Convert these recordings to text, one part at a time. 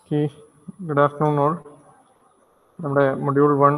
Okay good afternoon all നമ്മുടെ module one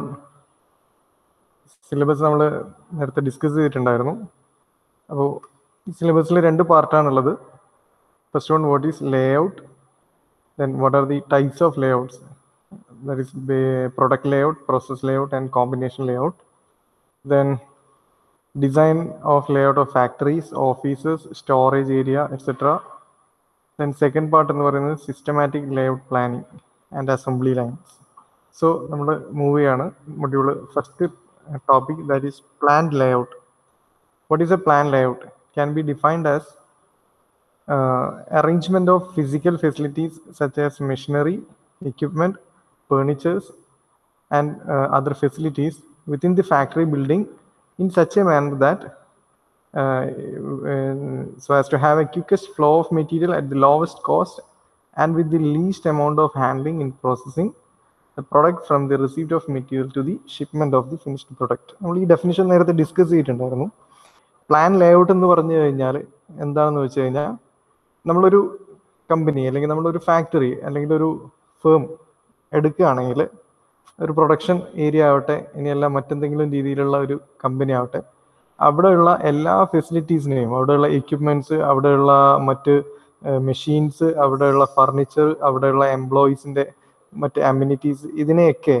syllabus നമ്മൾ നേരത്തെ ഡിസ്കസ് ചെയ്തിട്ടുണ്ടായിരുന്നു അപ്പോൾ സിലബസിൽ രണ്ട് പാർട്ടാണുള്ളത് first one what is layout then what are the types of layouts that is product layout process layout and combination layout then design of layout of factories offices storage area etcetera then second part എന്ന് പറയുന്നത് systematic layout planning and assembly lines so നമ്മൾ move ചെയ്യാണ് module first topic that is plan layout what is a plan layout can be defined as arrangement of physical facilities such as machinery equipment furnitures and uh, other facilities within the factory building in such a manner that uh, uh, so as to have a quickest flow of material at the lowest cost and with the least amount of handling in processing the product from the receipt of material to the shipment of the finished product നമ്മൾ ഈ definition നേരത്തെ discuss ചെയ്തിട്ടുണ്ടായിരുന്നു plan layout എന്ന് പറഞ്ഞു കഴിഞ്ഞാൽ എന്താണെന്ന് വെച്ച് കഴിഞ്ഞാൽ നമ്മളൊരു കമ്പനി അല്ലെങ്കിൽ നമ്മളൊരു ഫാക്ടറി അല്ലെങ്കിൽ ഒരു ഫേം എടുക്കുകയാണെങ്കിൽ ഒരു പ്രൊഡക്ഷൻ ഏരിയ ആവട്ടെ ഇനിയല്ല മറ്റെന്തെങ്കിലും രീതിയിലുള്ള ഒരു കമ്പനി ആവട്ടെ അവിടെയുള്ള എല്ലാ ഫെസിലിറ്റീസിനെയും അവിടെയുള്ള എക്യുപ്മെന്റ്സ് അവിടെയുള്ള മറ്റ് മെഷീൻസ് അവിടെയുള്ള ഫർണിച്ചർ അവിടെയുള്ള എംപ്ലോയീസിന്റെ മറ്റ് അമ്യൂണിറ്റീസ് ഇതിനെയൊക്കെ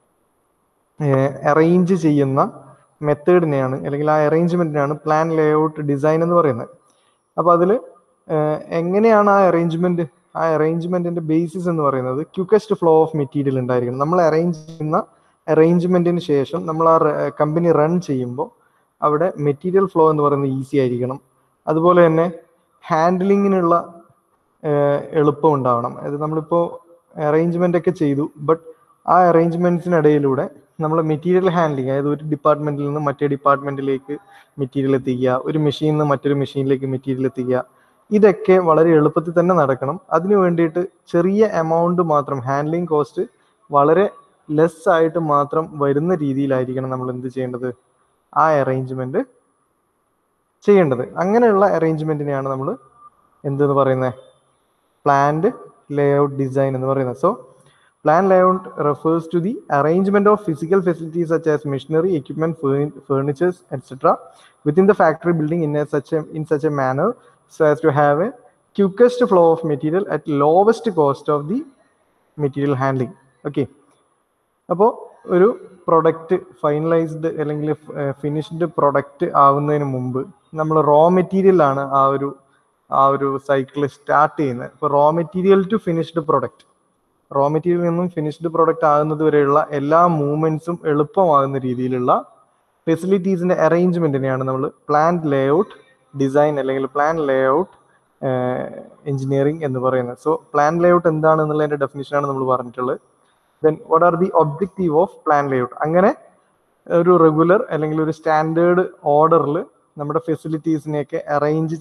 അറേഞ്ച് ചെയ്യുന്ന മെത്തേഡിനെയാണ് അല്ലെങ്കിൽ ആ അറേഞ്ച്മെന്റിനാണ് പ്ലാൻ ലേഔട്ട് ഡിസൈൻ എന്ന് പറയുന്നത് അപ്പോൾ അതിൽ എങ്ങനെയാണ് ആ അറേഞ്ച്മെന്റ് ആ അറേഞ്ച്മെന്റിന്റെ ബേസിസ് എന്ന് പറയുന്നത് ക്യുക്കസ്റ്റ് ഫ്ലോ ഓഫ് മെറ്റീരിയൽ ഉണ്ടായിരിക്കണം നമ്മൾ അറേഞ്ച് ചെയ്യുന്ന അറേഞ്ച്മെന്റിന് ശേഷം നമ്മൾ ആ കമ്പനി റൺ ചെയ്യുമ്പോൾ അവിടെ മെറ്റീരിയൽ ഫ്ലോ എന്ന് പറയുന്നത് ഈസി ആയിരിക്കണം അതുപോലെ തന്നെ ഹാൻഡിലിങ്ങിനുള്ള എളുപ്പം ഉണ്ടാവണം അതായത് നമ്മളിപ്പോൾ അറേഞ്ച്മെന്റ് ഒക്കെ ചെയ്തു ബട്ട് ആ അറേഞ്ച്മെന്റ്സിനിടയിലൂടെ നമ്മൾ മെറ്റീരിയൽ ഹാൻഡ്ലിങ് അതായത് ഒരു ഡിപ്പാർട്ട്മെന്റിൽ നിന്ന് മറ്റേ ഡിപ്പാർട്ട്മെന്റിലേക്ക് മെറ്റീരിയൽ എത്തിക്കുക ഒരു മെഷീനിൽ നിന്ന് മറ്റൊരു മെഷീനിലേക്ക് മെറ്റീരിയൽ എത്തിക്കുക ഇതൊക്കെ വളരെ എളുപ്പത്തിൽ തന്നെ നടക്കണം അതിനു വേണ്ടിയിട്ട് ചെറിയ എമൗണ്ട് മാത്രം ഹാൻഡ്ലിംഗ് കോസ്റ്റ് വളരെ ലെസ് ആയിട്ട് മാത്രം വരുന്ന രീതിയിലായിരിക്കണം നമ്മൾ എന്ത് ചെയ്യേണ്ടത് ആ അറേഞ്ച്മെന്റ് ചെയ്യേണ്ടത് അങ്ങനെയുള്ള അറേഞ്ച്മെന്റിനെയാണ് നമ്മൾ എന്തെന്ന് പറയുന്നത് പ്ലാൻഡ് ലേഔട്ട് ഡിസൈൻ എന്ന് പറയുന്നത് so plan layout refers to the arrangement of physical facilities such as machinery equipment furnitures etcetera within the factory building in a such in such a manner so as to have a quickest flow of material at lowest cost of the material handling okay അപ്പോൾ ഒരു product finalised അല്ലെങ്കിൽ finished product ആവുന്നതിന് മുമ്പ് നമ്മൾ raw മെറ്റീരിയലാണ് ആ ഒരു ആ ഒരു സൈക്കിൾ സ്റ്റാർട്ട് ചെയ്യുന്നത് ഇപ്പോൾ raw material to finished product raw material നിന്നും ഫിനിഷ്ഡ് പ്രൊഡക്റ്റ് ആകുന്നത് വരെയുള്ള എല്ലാ മൂവ്മെന്റ്സും എളുപ്പമാകുന്ന രീതിയിലുള്ള ഫെസിലിറ്റീസിന്റെ അറേഞ്ച്മെന്റിനെയാണ് നമ്മൾ പ്ലാൻ ലേഔട്ട് ഡിസൈൻ അല്ലെങ്കിൽ പ്ലാൻ ലേഔട്ട് എഞ്ചിനീയറിംഗ് എന്ന് പറയുന്നത് സോ പ്ലാൻ ലേഔട്ട് എന്താണ് എന്നുള്ളതിന്റെ ഡെഫിനിഷനാണ് നമ്മൾ പറഞ്ഞിട്ടുള്ളത് then what are the objective of plan layout അങ്ങനെ ഒരു റെഗുലർ അല്ലെങ്കിൽ ഒരു സ്റ്റാൻഡേർഡ് ഓർഡറിൽ നമ്മുടെ ഫെസിലിറ്റീസിനെയൊക്കെ അറേഞ്ച്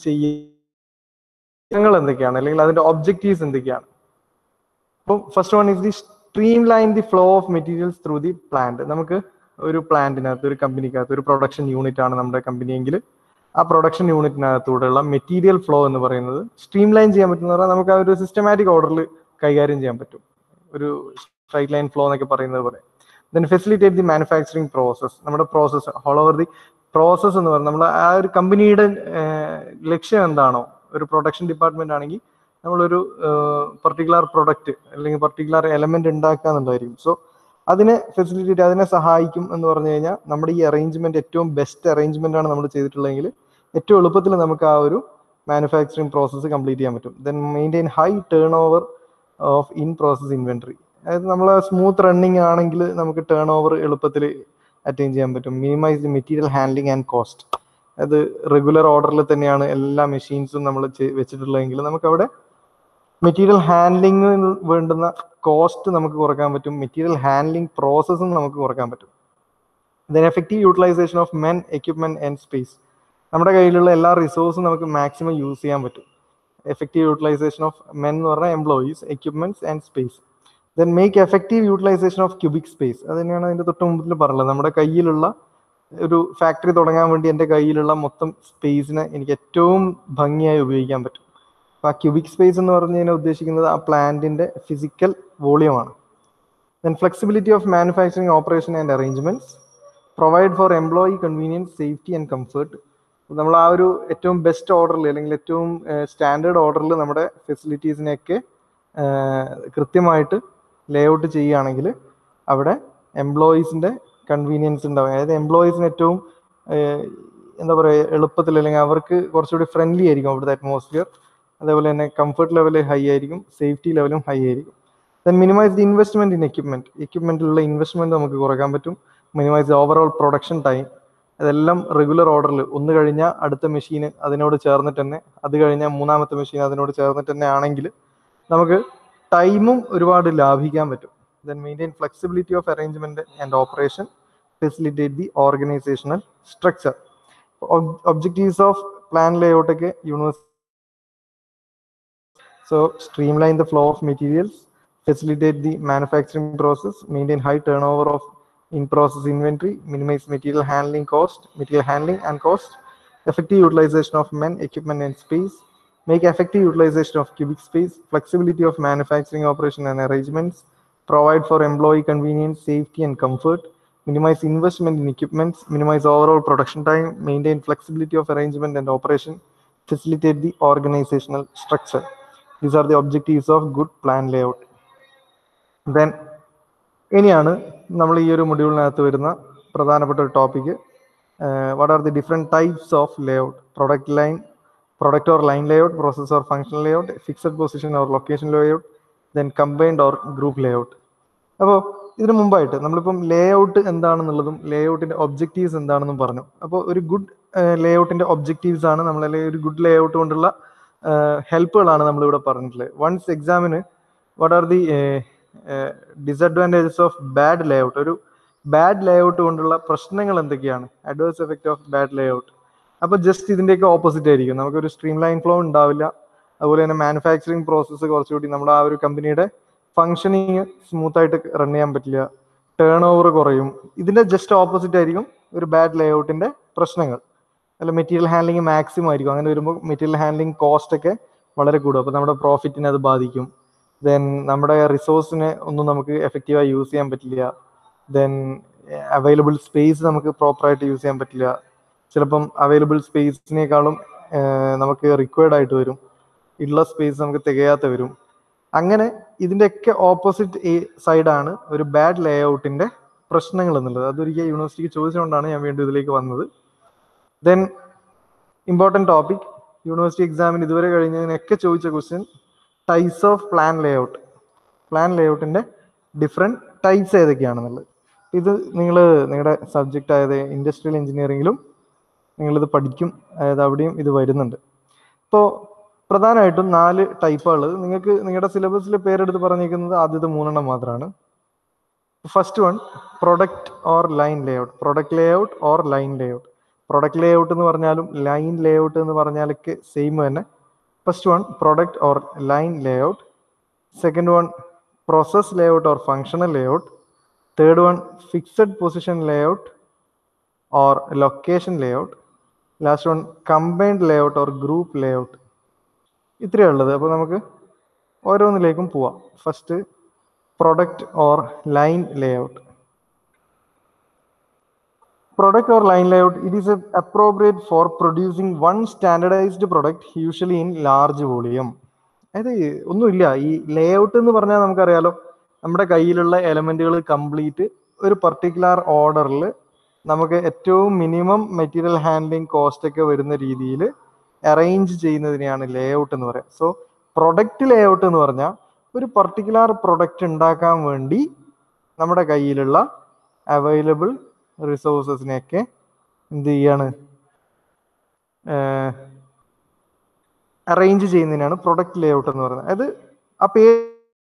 ചെയ്യുക എന്തൊക്കെയാണ് അല്ലെങ്കിൽ അതിന്റെ ഒബ്ജക്റ്റീവ്സ് എന്തൊക്കെയാണ് അപ്പം first one is the streamline the flow of materials through the plant നമുക്ക് ഒരു പ്ലാന്റിനകത്ത് ഒരു കമ്പനിക്കകത്ത് ഒരു പ്രൊഡക്ഷൻ യൂണിറ്റ് ആണ് നമ്മുടെ കമ്പനിയെങ്കിൽ ആ പ്രൊഡക്ഷൻ യൂണിറ്റിനകത്തൂടെയുള്ള മെറ്റീരിയൽ ഫ്ലോ എന്ന് പറയുന്നത് സ്ട്രീം ലൈൻ ചെയ്യാൻ പറ്റുന്ന പറഞ്ഞാൽ നമുക്ക് ആ ഒരു സിസ്റ്റമാറ്റിക് ഓർഡറിൽ കൈകാര്യം ചെയ്യാൻ പറ്റും ഒരു സ്ട്രൈറ്റ് ലൈൻ ഫ്ലോ എന്നൊക്കെ പറയുന്നത് പോലെ then facilitate the manufacturing process നമ്മുടെ process all over the process എന്ന് പറയുന്നത് നമ്മൾ ആ ഒരു കമ്പനിയുടെ ലക്ഷ്യം എന്താണോ ഒരു പ്രൊഡക്ഷൻ ഡിപ്പാർട്ട്മെന്റ് ആണെങ്കിൽ നമ്മളൊരു പർട്ടിക്കുലർ പ്രൊഡക്റ്റ് അല്ലെങ്കിൽ പർട്ടിക്കുലർ എലമെന്റ് ഉണ്ടാക്കുക എന്നുള്ളതായിരിക്കും സോ അതിനെ ഫെസിലിറ്റേറ്റ് അതിനെ സഹായിക്കും എന്ന് പറഞ്ഞു കഴിഞ്ഞാൽ നമ്മുടെ ഈ അറേഞ്ച്മെന്റ് ഏറ്റവും ബെസ്റ്റ് അറേഞ്ച്മെന്റ് ആണ് നമ്മൾ ചെയ്തിട്ടുള്ളതെങ്കിൽ ഏറ്റവും എളുപ്പത്തിൽ നമുക്ക് ആ ഒരു മാനുഫാക്ചറിങ് പ്രോസസ്സ് കംപ്ലീറ്റ് ചെയ്യാൻ പറ്റും then maintain high turnover of in process inventory അതായത് നമ്മൾ സ്മൂത്ത് റണ്ണിങ് ആണെങ്കിൽ നമുക്ക് ടേൺ ഓവർ എളുപ്പത്തിൽ അറ്റൈൻ ചെയ്യാൻ പറ്റും minimise the material handling and cost അത് റെഗുലർ ഓർഡറിൽ തന്നെയാണ് എല്ലാ മെഷീൻസും നമ്മൾ വെച്ചിട്ടുള്ളതെങ്കിൽ നമുക്ക് അവിടെ മെറ്റീരിയൽ ഹാൻഡ്ലിങ്ങിന് വേണ്ടുന്ന കോസ്റ്റ് നമുക്ക് കുറക്കാൻ പറ്റും മെറ്റീരിയൽ ഹാൻഡ്ലിംഗ് പ്രോസസ്സും നമുക്ക് കുറക്കാൻ പറ്റും then effective utilisation of men equipment and space നമ്മുടെ കയ്യിലുള്ള എല്ലാ റിസോഴ്സും നമുക്ക് മാക്സിമം യൂസ് ചെയ്യാൻ പറ്റും എഫക്റ്റീവ് യൂട്ടിലൈസേഷൻ ഓഫ് മെൻ എന്ന് പറഞ്ഞാൽ employees equipments and space then make effective utilisation of cubic space അത് തന്നെയാണ് അതിന്റെ തൊട്ട് മുമ്പിൽ പറഞ്ഞത് നമ്മുടെ കയ്യിലുള്ള ഒരു ഫാക്ടറി തുടങ്ങാൻ വേണ്ടി എൻ്റെ കയ്യിലുള്ള മൊത്തം സ്പേസിനെ എനിക്ക് ഏറ്റവും ഭംഗിയായി ഉപയോഗിക്കാൻ പറ്റും അപ്പോൾ ആ ക്യൂബിക് സ്പേസ് എന്ന് പറഞ്ഞു കഴിഞ്ഞാൽ ഉദ്ദേശിക്കുന്നത് ആ പ്ലാന്റിന്റെ ഫിസിക്കൽ വോളിയമാണ് then flexibility of manufacturing operation and arrangements provide for employee convenience safety and comfort നമ്മൾ ആ ഒരു ഏറ്റവും ബെസ്റ്റ് ഓർഡറിൽ അല്ലെങ്കിൽ ഏറ്റവും സ്റ്റാൻഡേർഡ് ഓർഡറിൽ നമ്മുടെ ഫെസിലിറ്റീസിനെയൊക്കെ കൃത്യമായിട്ട് ലേ ഔട്ട് ചെയ്യുകയാണെങ്കിൽ അവിടെ എംപ്ലോയീസിന്റെ കൺവീനിയൻസ് ഉണ്ടാവും അതായത് എംപ്ലോയീസിന് ഏറ്റവും ഏഹ്, എന്താ പറയുക എളുപ്പത്തിൽ അല്ലെങ്കിൽ അവർക്ക് കുറച്ചുകൂടി ഫ്രണ്ട്ലി ആയിരിക്കും അവിടുത്തെ അറ്റ്മോസ്ഫിയർ അതേപോലെ തന്നെ കംഫർട്ട് ലെവൽ ഹൈ ആയിരിക്കും സേഫ്റ്റി ലെവലും ഹൈ ആയിരിക്കും then minimise the investment in equipment എക്യുപ്മെന്റിലുള്ള ഇൻവെസ്റ്റ്മെന്റ് നമുക്ക് കുറയ്ക്കാൻ പറ്റും മിനിമൈസ് ഓവറോൾ പ്രൊഡക്ഷൻ ടൈം അതെല്ലാം റെഗുലർ ഓർഡറിൽ ഒന്ന് കഴിഞ്ഞാൽ അടുത്ത മെഷീൻ അതിനോട് ചേർന്നിട്ട് തന്നെ അത് കഴിഞ്ഞാൽ മൂന്നാമത്തെ മെഷീൻ അതിനോട് ചേർന്നിട്ട് തന്നെ ആണെങ്കിൽ നമുക്ക് ടൈമും ഒരുപാട് ലാഭിക്കാൻ പറ്റും then maintain flexibility of arrangement and operation facilitate the organisational structure objectives of plan layout ഒക്കെ universe So streamline the flow of materials, facilitate the manufacturing process, maintain high turnover of in-process inventory, minimize material handling cost, material handling and cost, effective utilization of men, equipment and space, make effective utilization of cubic space, flexibility of manufacturing operation and arrangements, provide for employee convenience, safety and comfort, minimize investment in equipments, minimize overall production time, maintain flexibility of arrangement and operation, facilitate the organizational structure. These are the objectives of good plan layout. Then ഇനിയാണ് നമ്മൾ ഈ ഒരു മൊഡ്യൂളിനകത്ത് വരുന്ന പ്രധാനപ്പെട്ട ഒരു topic what are the different types of layout product line product or line layout process or functional layout fixed position or location layout then combined or group layout അപ്പോൾ ഇതിനു മുമ്പായിട്ട് നമ്മളിപ്പം ലേഔട്ട് എന്താണെന്നുള്ളതും ലേഔട്ടിന്റെ ഒബ്ജക്റ്റീവ്സ് എന്താണെന്നും പറഞ്ഞു അപ്പോൾ ഒരു ഗുഡ് ലേഔട്ടിന്റെ ഒബ്ജക്റ്റീവ്സ് ആണ് നമ്മൾ അല്ലെങ്കിൽ ഒരു ഗുഡ് ലേഔട്ട് കൊണ്ടുള്ള ഹെൽപ്പുകളാണ് നമ്മളിവിടെ പറഞ്ഞിട്ടുള്ളത് വൺസ് എക്സാമിന് what are the disadvantages of bad layout ഒരു ബാഡ് ലേഔട്ട് കൊണ്ടുള്ള പ്രശ്നങ്ങൾ എന്തൊക്കെയാണ് adverse effect of bad layout അപ്പോൾ ജസ്റ്റ് ഇതിന്റെയൊക്കെ ഓപ്പോസിറ്റ് ആയിരിക്കും നമുക്കൊരു സ്ട്രീം ലൈൻ ഫ്ലോ ഉണ്ടാവില്ല അതുപോലെ തന്നെ മാനുഫാക്ചറിങ് പ്രോസസ്സ് കുറച്ചുകൂടി നമ്മുടെ ആ ഒരു കമ്പനിയുടെ ഫങ്ഷനിങ് സ്മൂത്ത് ആയിട്ട് റൺ ചെയ്യാൻ പറ്റില്ല ടേൺ ഓവർ കുറയും ഇതിന്റെ ജസ്റ്റ് ഓപ്പോസിറ്റ് ആയിരിക്കും ഒരു ബാഡ് ലേഔട്ടിന്റെ പ്രശ്നങ്ങൾ അല്ല മെറ്റീരിയൽ ഹാൻഡ്ലിംഗ് മാക്സിമം ആയിരിക്കും അങ്ങനെ വരുമ്പോൾ മെറ്റീരിയൽ ഹാൻഡ്ലിംഗ് കോസ്റ്റ് ഒക്കെ വളരെ കൂടും അപ്പോൾ നമ്മുടെ പ്രോഫിറ്റിനെ അത് ബാധിക്കും ദെൻ നമ്മുടെ റിസോഴ്സിനെ ഒന്നും നമുക്ക് എഫക്റ്റീവായി യൂസ് ചെയ്യാൻ പറ്റില്ല ദെൻ അവൈലബിൾ സ്പേസ് നമുക്ക് പ്രോപ്പറായിട്ട് യൂസ് ചെയ്യാൻ പറ്റില്ല ചിലപ്പം അവൈലബിൾ സ്പേസിനേക്കാളും നമുക്ക് റിക്വയർഡ് ആയിട്ട് വരും ഉള്ള സ്പേസ് നമുക്ക് തികയാത്ത വരും അങ്ങനെ ഇതിൻ്റെയൊക്കെ ഓപ്പോസിറ്റ് സൈഡാണ് ഒരു ബാഡ് ലേഔട്ടിന്റെ പ്രശ്നങ്ങൾ എന്നുള്ളത് അതൊരിക്കൽ യൂണിവേഴ്സിറ്റിക്ക് ചോദിച്ചുകൊണ്ടാണ് ഞാൻ വീണ്ടും ഇതിലേക്ക് വന്നത് ദെൻ ഇമ്പോർട്ടൻറ്റ് ടോപ്പിക് യൂണിവേഴ്സിറ്റി എക്സാമിന് ഇതുവരെ കഴിഞ്ഞതിനൊക്കെ ചോദിച്ച question types of plan layout plan ലേഔട്ടിന്റെ ഡിഫറെൻറ്റ് ടൈപ്സ് ഏതൊക്കെയാണെന്നുള്ളത് ഇത് നിങ്ങൾ നിങ്ങളുടെ സബ്ജക്റ്റ് ആയത് ഇൻഡസ്ട്രിയൽ എഞ്ചിനീയറിംഗിലും നിങ്ങളിത് പഠിക്കും അതായത് അവിടെയും ഇത് വരുന്നുണ്ട് ഇപ്പോൾ പ്രധാനമായിട്ടും നാല് ടൈപ്പുള്ളത് നിങ്ങൾക്ക് നിങ്ങളുടെ സിലബസിൽ പേരെടുത്ത് പറഞ്ഞിരിക്കുന്നത് ആദ്യത്തെ മൂന്നെണ്ണം മാത്രമാണ് first one product or line layout product layout or line layout product layout എന്ന് പറഞ്ഞാലും ലൈൻ ലേഔട്ട് എന്ന് പറഞ്ഞാലൊക്കെ സെയിം തന്നെ first one product or line layout second one process layout or functional layout third one fixed position layout or location layout last one combined layout or group layout ഇത്രയേ ഉള്ളത് അപ്പോൾ നമുക്ക് ഓരോന്നിലേക്കും പോവാം first product or line layout product or line layout it is a appropriate for producing one standardized product usually in large volume അതായത് ഒന്നുമില്ല ഈ layout എന്ന് പറഞ്ഞാൽ നമുക്കറിയാലോ നമ്മുടെ കയ്യിലുള്ള എലമെന്റുകൾ കംപ്ലീറ്റ് ഒരു പർട്ടിക്കുലർ ഓർഡറിൽ നമുക്ക് ഏറ്റവും മിനിമം മെറ്റീരിയൽ ഹാൻഡ്ലിംഗ് കോസ്റ്റ് ഒക്കെ വരുന്ന രീതിയിൽ അറേഞ്ച് ചെയ്യുന്നതിനെയാണ് ലേഔട്ട് എന്ന് പറയാം സോ പ്രൊഡക്റ്റ് ലേഔട്ട് എന്ന് പറഞ്ഞാൽ ഒരു പർട്ടിക്കുലർ പ്രൊഡക്റ്റ് ഉണ്ടാക്കാൻ വേണ്ടി നമ്മുടെ കയ്യിലുള്ള അവൈലബിൾ റിസോഴ്സസിനെയൊക്കെ എന്ത് ചെയ്യാണ് അറേഞ്ച് ചെയ്യുന്നതിനാണ് പ്രൊഡക്റ്റ് ലേഔട്ട് എന്ന് പറയുന്നത് അതായത് ആ പേര്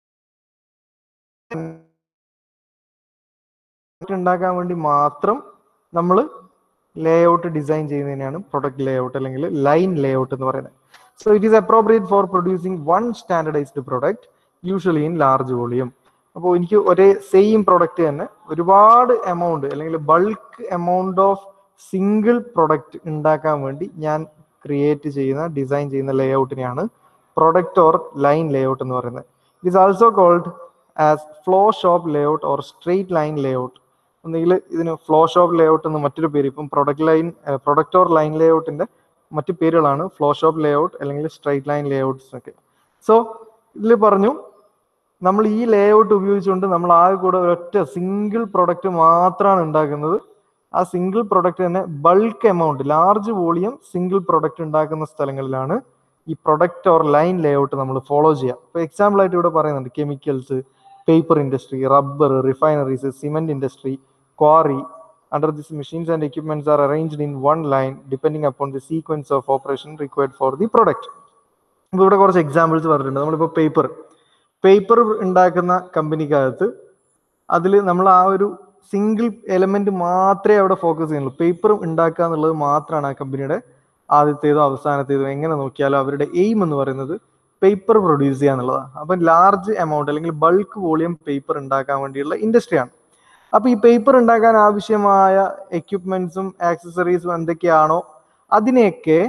ഉണ്ടാക്കാൻ വേണ്ടി മാത്രം നമ്മൾ ലേഔട്ട് ഡിസൈൻ ചെയ്യുന്നതിനാണ് പ്രൊഡക്റ്റ് ലേഔട്ട് അല്ലെങ്കിൽ ലൈൻ ലേഔട്ട് എന്ന് പറയുന്നത് so it is appropriate for producing one standardised product usually in large volume അപ്പോൾ എനിക്ക് ഒരേ സെയിം പ്രൊഡക്റ്റ് തന്നെ ഒരുപാട് എമൗണ്ട് അല്ലെങ്കിൽ bulk amount of single product ഉണ്ടാക്കാൻ വേണ്ടി ഞാൻ ക്രിയേറ്റ് ചെയ്യുന്ന ഡിസൈൻ ചെയ്യുന്ന ലേഔട്ടിനെയാണ് പ്രൊഡക്റ്റ് ഓർ ലൈൻ ലേഔട്ട് എന്ന് പറയുന്നത് it is also called as flow shop layout or straight line layout ഒന്നുകിൽ ഇതിന് ഫ്ലോ ഷോപ്പ് ലേഔട്ട് എന്ന് മറ്റൊരു പേര് ഇപ്പം product line product or line ലേഔട്ടിന്റെ മറ്റു പേരുകളാണ് ഫ്ലോ ഷോപ്പ് ലേഔട്ട് അല്ലെങ്കിൽ സ്ട്രെയിറ്റ് ലൈൻ ലേഔട്ട്സ് ഒക്കെ സോ ഇതിൽ പറഞ്ഞു നമ്മൾ ഈ ലേഔട്ട് ഉപയോഗിച്ചുകൊണ്ട് നമ്മൾ ആകെ കൂടെ ഒരൊറ്റ സിംഗിൾ പ്രൊഡക്റ്റ് മാത്രമാണ് ഉണ്ടാക്കുന്നത് ആ സിംഗിൾ പ്രൊഡക്റ്റ് തന്നെ bulk amount large volume single product ഉണ്ടാക്കുന്ന സ്ഥലങ്ങളിലാണ് ഈ പ്രൊഡക്റ്റ് ഓർ ലൈൻ ലേഔട്ട് നമ്മൾ ഫോളോ ചെയ്യുക ഇപ്പോൾ എക്സാമ്പിൾ ആയിട്ട് ഇവിടെ പറയുന്നുണ്ട് chemicals paper industry rubber refineries cement industry quarry under this machines and equipments are arranged in one line depending upon the sequence of operation required for the product ഇപ്പോൾ ഇവിടെ കുറച്ച് examples പറഞ്ഞിട്ടുണ്ട് നമ്മളിപ്പോൾ പേപ്പർ പേപ്പർ ഉണ്ടാക്കുന്ന കമ്പനിക്കകത്ത് അതിൽ നമ്മൾ ആ ഒരു സിംഗിൾ എലമെന്റ് മാത്രമേ അവിടെ ഫോക്കസ് ചെയ്യുന്നുള്ളൂ പേപ്പർ ഉണ്ടാക്കുക എന്നുള്ളത് മാത്രമാണ് ആ കമ്പനിയുടെ ആദ്യത്തേതോ അവസാനത്തേതോ എങ്ങനെ നോക്കിയാലും അവരുടെ എയിം എന്ന് പറയുന്നത് പേപ്പർ പ്രൊഡ്യൂസ് ചെയ്യുക എന്നുള്ളതാണ് അപ്പം ലാർജ് എമൗണ്ട് അല്ലെങ്കിൽ ബൾക്ക് വോളിയം പേപ്പർ ഉണ്ടാക്കാൻ വേണ്ടിയുള്ള ഇൻഡസ്ട്രിയാണ് അപ്പൊ ഈ പേപ്പർ ഉണ്ടാക്കാൻ ആവശ്യമായ എക്യുപ്മെന്റ്സും ആക്സസറീസും എന്തൊക്കെയാണോ അതിനെയൊക്കെ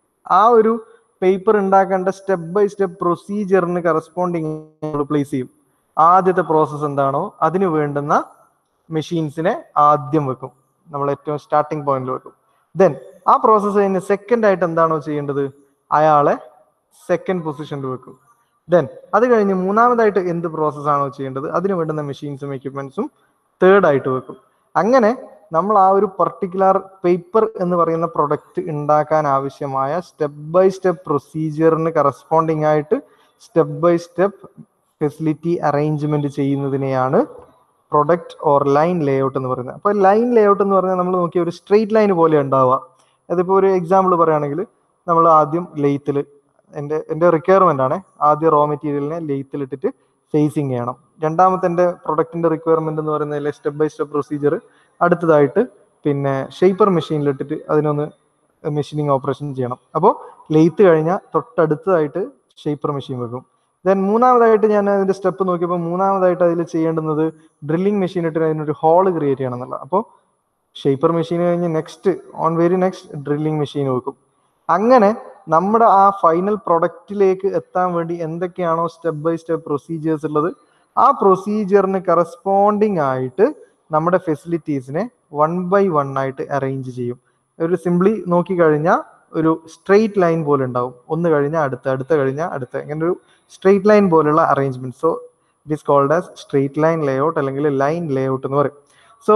ആ ഒരു പേപ്പർ ഉണ്ടാക്കേണ്ട സ്റ്റെപ്പ് ബൈ സ്റ്റെപ്പ് പ്രൊസീജിയറിന് കറസ്പോണ്ടിങ് പ്ലേസ് ചെയ്യും ആദ്യത്തെ പ്രോസസ്സ് എന്താണോ അതിന് വേണ്ടുന്ന മെഷീൻസിനെ ആദ്യം വെക്കും നമ്മൾ ഏറ്റവും സ്റ്റാർട്ടിംഗ് പോയിന്റിൽ വെക്കും ദെൻ ആ പ്രോസസ്സ് കഴിഞ്ഞ് സെക്കൻഡ് ആയിട്ട് എന്താണോ ചെയ്യേണ്ടത് അയാളെ സെക്കൻഡ് പൊസിഷനിൽ വെക്കും ദെൻ അത് കഴിഞ്ഞ് മൂന്നാമതായിട്ട് എന്ത് പ്രോസസ് ആണോ ചെയ്യേണ്ടത് അതിന് വേണ്ടുന്ന മെഷീൻസും എക്യുപ്മെന്റ്സും തേർഡ് ആയിട്ട് വെക്കും അങ്ങനെ നമ്മൾ ആ ഒരു പർട്ടിക്കുലർ പേപ്പർ എന്ന് പറയുന്ന പ്രൊഡക്റ്റ് ഉണ്ടാക്കാൻ ആവശ്യമായ സ്റ്റെപ്പ് ബൈ സ്റ്റെപ്പ് പ്രൊസീജിയറിന് കറസ്പോണ്ടിങ് ആയിട്ട് step by step facility arrangement ചെയ്യുന്നതിനെയാണ് പ്രൊഡക്റ്റ് ഓർ ലൈൻ ലേഔട്ട് എന്ന് പറയുന്നത് അപ്പോൾ ലൈൻ ലേഔട്ട് എന്ന് പറഞ്ഞാൽ നമ്മൾ നോക്കിയ ഒരു സ്ട്രെയിറ്റ് ലൈൻ പോലെ ഉണ്ടാവുക അതിപ്പോൾ ഒരു എക്സാമ്പിൾ പറയുകയാണെങ്കിൽ നമ്മൾ ആദ്യം ലെയ്ത്തിൽ എൻ്റെ എൻ്റെ റിക്വയർമെൻ്റ് ആണ് ആദ്യം റോ മെറ്റീരിയലിനെ ലെയ്ത്തിൽ ഇട്ടിട്ട് ഫേസിങ് ചെയ്യണം രണ്ടാമത്തെ എൻ്റെ പ്രൊഡക്റ്റിൻ്റെ റിക്വയർമെൻ്റ് എന്ന് പറയുന്നതിലെ സ്റ്റെപ്പ് ബൈ സ്റ്റെപ്പ് പ്രൊസീജിയർ അടുത്തതായിട്ട് പിന്നെ ഷേപ്പർ മെഷീനിലിട്ടിട്ട് അതിനൊന്ന് മെഷീനിങ് ഓപ്പറേഷൻ ചെയ്യണം അപ്പോൾ ലെയ്ത്ത് കഴിഞ്ഞാൽ തൊട്ടടുത്തതായിട്ട് ഷേപ്പർ മെഷീൻ വെക്കും ദെൻ മൂന്നാമതായിട്ട് ഞാൻ അതിന്റെ സ്റ്റെപ്പ് നോക്കിയപ്പോൾ മൂന്നാമതായിട്ട് അതിൽ ചെയ്യേണ്ടുന്നത് ഡ്രില്ലിംഗ് മെഷീൻ ഇട്ട് അതിനൊരു ഹോള് ക്രിയേറ്റ് ചെയ്യണം എന്നുള്ള അപ്പോൾ ഷേപ്പർ മെഷീൻ കഴിഞ്ഞ് next on very next drilling machine വെക്കും അങ്ങനെ നമ്മുടെ ആ ഫൈനൽ പ്രൊഡക്റ്റിലേക്ക് എത്താൻ വേണ്ടി എന്തൊക്കെയാണോ സ്റ്റെപ്പ് ബൈ സ്റ്റെപ്പ് പ്രൊസീജിയേഴ്സ് ഉള്ളത് ആ പ്രൊസീജിയറിന് കറസ്പോണ്ടിങ് ആയിട്ട് നമ്മുടെ ഫെസിലിറ്റീസിനെ വൺ ബൈ വൺ ആയിട്ട് അറേഞ്ച് ചെയ്യും ഒരു സിംപ്ലി നോക്കി കഴിഞ്ഞാൽ ഒരു സ്ട്രെയിറ്റ് ലൈൻ പോലെ ഉണ്ടാവും ഒന്ന് കഴിഞ്ഞാൽ അടുത്ത അടുത്ത കഴിഞ്ഞാൽ അടുത്ത ഇങ്ങനെ ഒരു സ്ട്രെയിറ്റ് ലൈൻ പോലുള്ള arrangement so it is called as straight line layout അല്ലെങ്കിൽ ലൈൻ ലേഔട്ട് എന്ന് പറയും സോ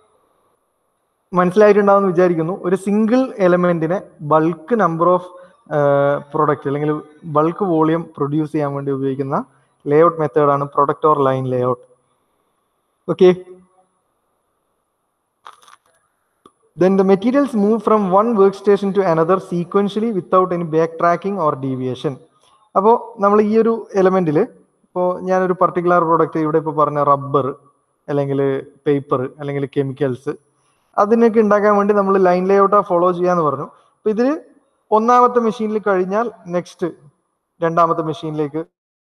മനസ്സിലായിട്ടുണ്ടാവും വിചാരിക്കുന്നു ഒരു സിംഗിൾ എലമെന്റിനെ ബൾക്ക് നമ്പർ ഓഫ് പ്രൊഡക്റ്റ് അല്ലെങ്കിൽ ബൾക്ക് വോളിയം പ്രൊഡ്യൂസ് ചെയ്യാൻ വേണ്ടി ഉപയോഗിക്കുന്ന ലേഔട്ട് മെത്തേഡാണ് product or line layout okay Then the materials move from one workstation to another sequentially without any backtracking or deviation. അപ്പോൾ നമ്മൾ ഈ ഒരു എലമെന്റിൽ ഇപ്പോൾ ഞാനൊരു പർട്ടിക്കുലർ പ്രോഡക്റ്റ് ഇവിടെ ഇപ്പോൾ പറഞ്ഞ റബ്ബർ അല്ലെങ്കിൽ പേപ്പർ അല്ലെങ്കിൽ കെമിക്കൽസ് അതിനൊക്കെ ഉണ്ടാക്കാൻ വേണ്ടി നമ്മൾ ലൈൻ ലേഔട്ടാ ഫോളോ ചെയ്യാന്ന് പറഞ്ഞു അപ്പൊ ഇതിൽ ഒന്നാമത്തെ മെഷീനിൽ കഴിഞ്ഞാൽ നെക്സ്റ്റ് രണ്ടാമത്തെ മെഷീനിലേക്ക്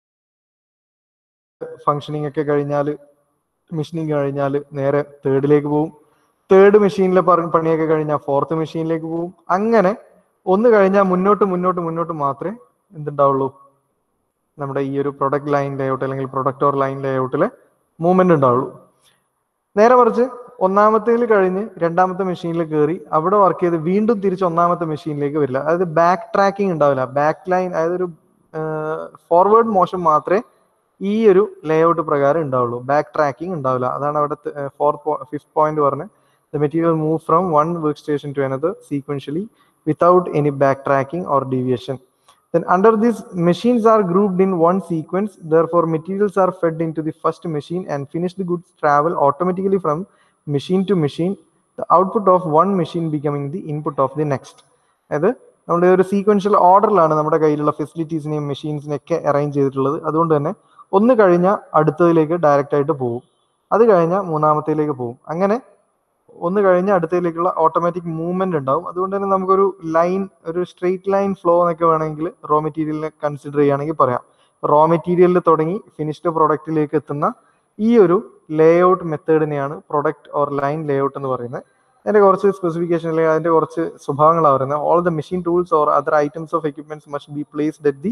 ഫങ്ഷനിങ് ഒക്കെ കഴിഞ്ഞാൽ മെഷീനിങ് കഴിഞ്ഞാൽ നേരെ തേർഡിലേക്ക് പോകും തേർഡ് മെഷീനിലെ പണിയൊക്കെ കഴിഞ്ഞാൽ ഫോർത്ത് മെഷീനിലേക്ക് പോകും അങ്ങനെ ഒന്ന് കഴിഞ്ഞാൽ മുന്നോട്ട് മുന്നോട്ട് മുന്നോട്ട് മാത്രമേ എന്തുണ്ടാവുള്ളൂ നമ്മുടെ ഈ ഒരു പ്രൊഡക്റ്റ് ലൈൻ ലേഔട്ട് അല്ലെങ്കിൽ പ്രൊഡക്റ്റ് ഓർ ലൈൻ ലേഔട്ടിലെ മൂവ്മെന്റ് ഉണ്ടാവുള്ളൂ നേരെ മറിച്ച് ഒന്നാമത്തേൽ കഴിഞ്ഞ് രണ്ടാമത്തെ മെഷീനിൽ കയറി അവിടെ വർക്ക് ചെയ്ത് വീണ്ടും തിരിച്ച് ഒന്നാമത്തെ മെഷീനിലേക്ക് വരില്ല അതായത് ബാക്ക് ട്രാക്കിംഗ് ഉണ്ടാവില്ല ബാക്ക് ലൈൻ അതായത് ഒരു ഫോർവേഡ് മോഷൻ മാത്രമേ ഈ ഒരു ലേഔട്ട് പ്രകാരം ഉണ്ടാവുള്ളൂ ബാക്ക് ട്രാക്കിംഗ് ഉണ്ടാവില്ല അതാണ് അവിടെ ഫോർത്ത് ഫിഫ്ത് പോയിന്റ് പറഞ്ഞ് the material move from one workstation to another sequentially without any backtracking or deviation. Then under this, machines are grouped in one sequence. Therefore, materials are fed into the first machine and finished goods travel automatically from machine to machine, the output of one machine becoming the input of the next. അതായത് നമ്മുടെ ഒരു sequential ഓർഡറിലാണ് നമ്മുടെ കയ്യിലുള്ള ഫെസിലിറ്റീസിനെയും മെഷീൻസിനെയും ഒക്കെ arrange ചെയ്തിട്ടുള്ളത് അതുകൊണ്ട് തന്നെ ഒന്ന് കഴിഞ്ഞാൽ അടുത്തതിലേക്ക് ഡയറക്റ്റ് ആയിട്ട് പോകും അത് കഴിഞ്ഞാൽ മൂന്നാമത്തേലേക്ക് പോകും അങ്ങനെ ഒന്ന് കഴിഞ്ഞ് അടുത്തതിലേക്കുള്ള ഓട്ടോമാറ്റിക് മൂവ്മെന്റ് ഉണ്ടാവും അതുകൊണ്ട് തന്നെ നമുക്കൊരു ലൈൻ ഒരു സ്ട്രെയിറ്റ് ലൈൻ ഫ്ലോ എന്നൊക്കെ വേണമെങ്കിൽ റോ മെറ്റീരിയലിനെ കൺസിഡർ ചെയ്യുകയാണെങ്കിൽ പറയാം റോ മെറ്റീരിയലിൽ തുടങ്ങി ഫിനിഷ്ഡ് പ്രൊഡക്റ്റിലേക്ക് എത്തുന്ന ഈ ഒരു ലേ ഔട്ട് മെത്തേഡിനെയാണ് product or line layout എന്ന് പറയുന്നത് അതിന്റെ കുറച്ച് സ്പെസിഫിക്കേഷൻ അല്ലെങ്കിൽ അതിന്റെ കുറച്ച് സ്വഭാവങ്ങളാണ് പറയുന്നത് all the machine tools or other items of equipments must be placed at the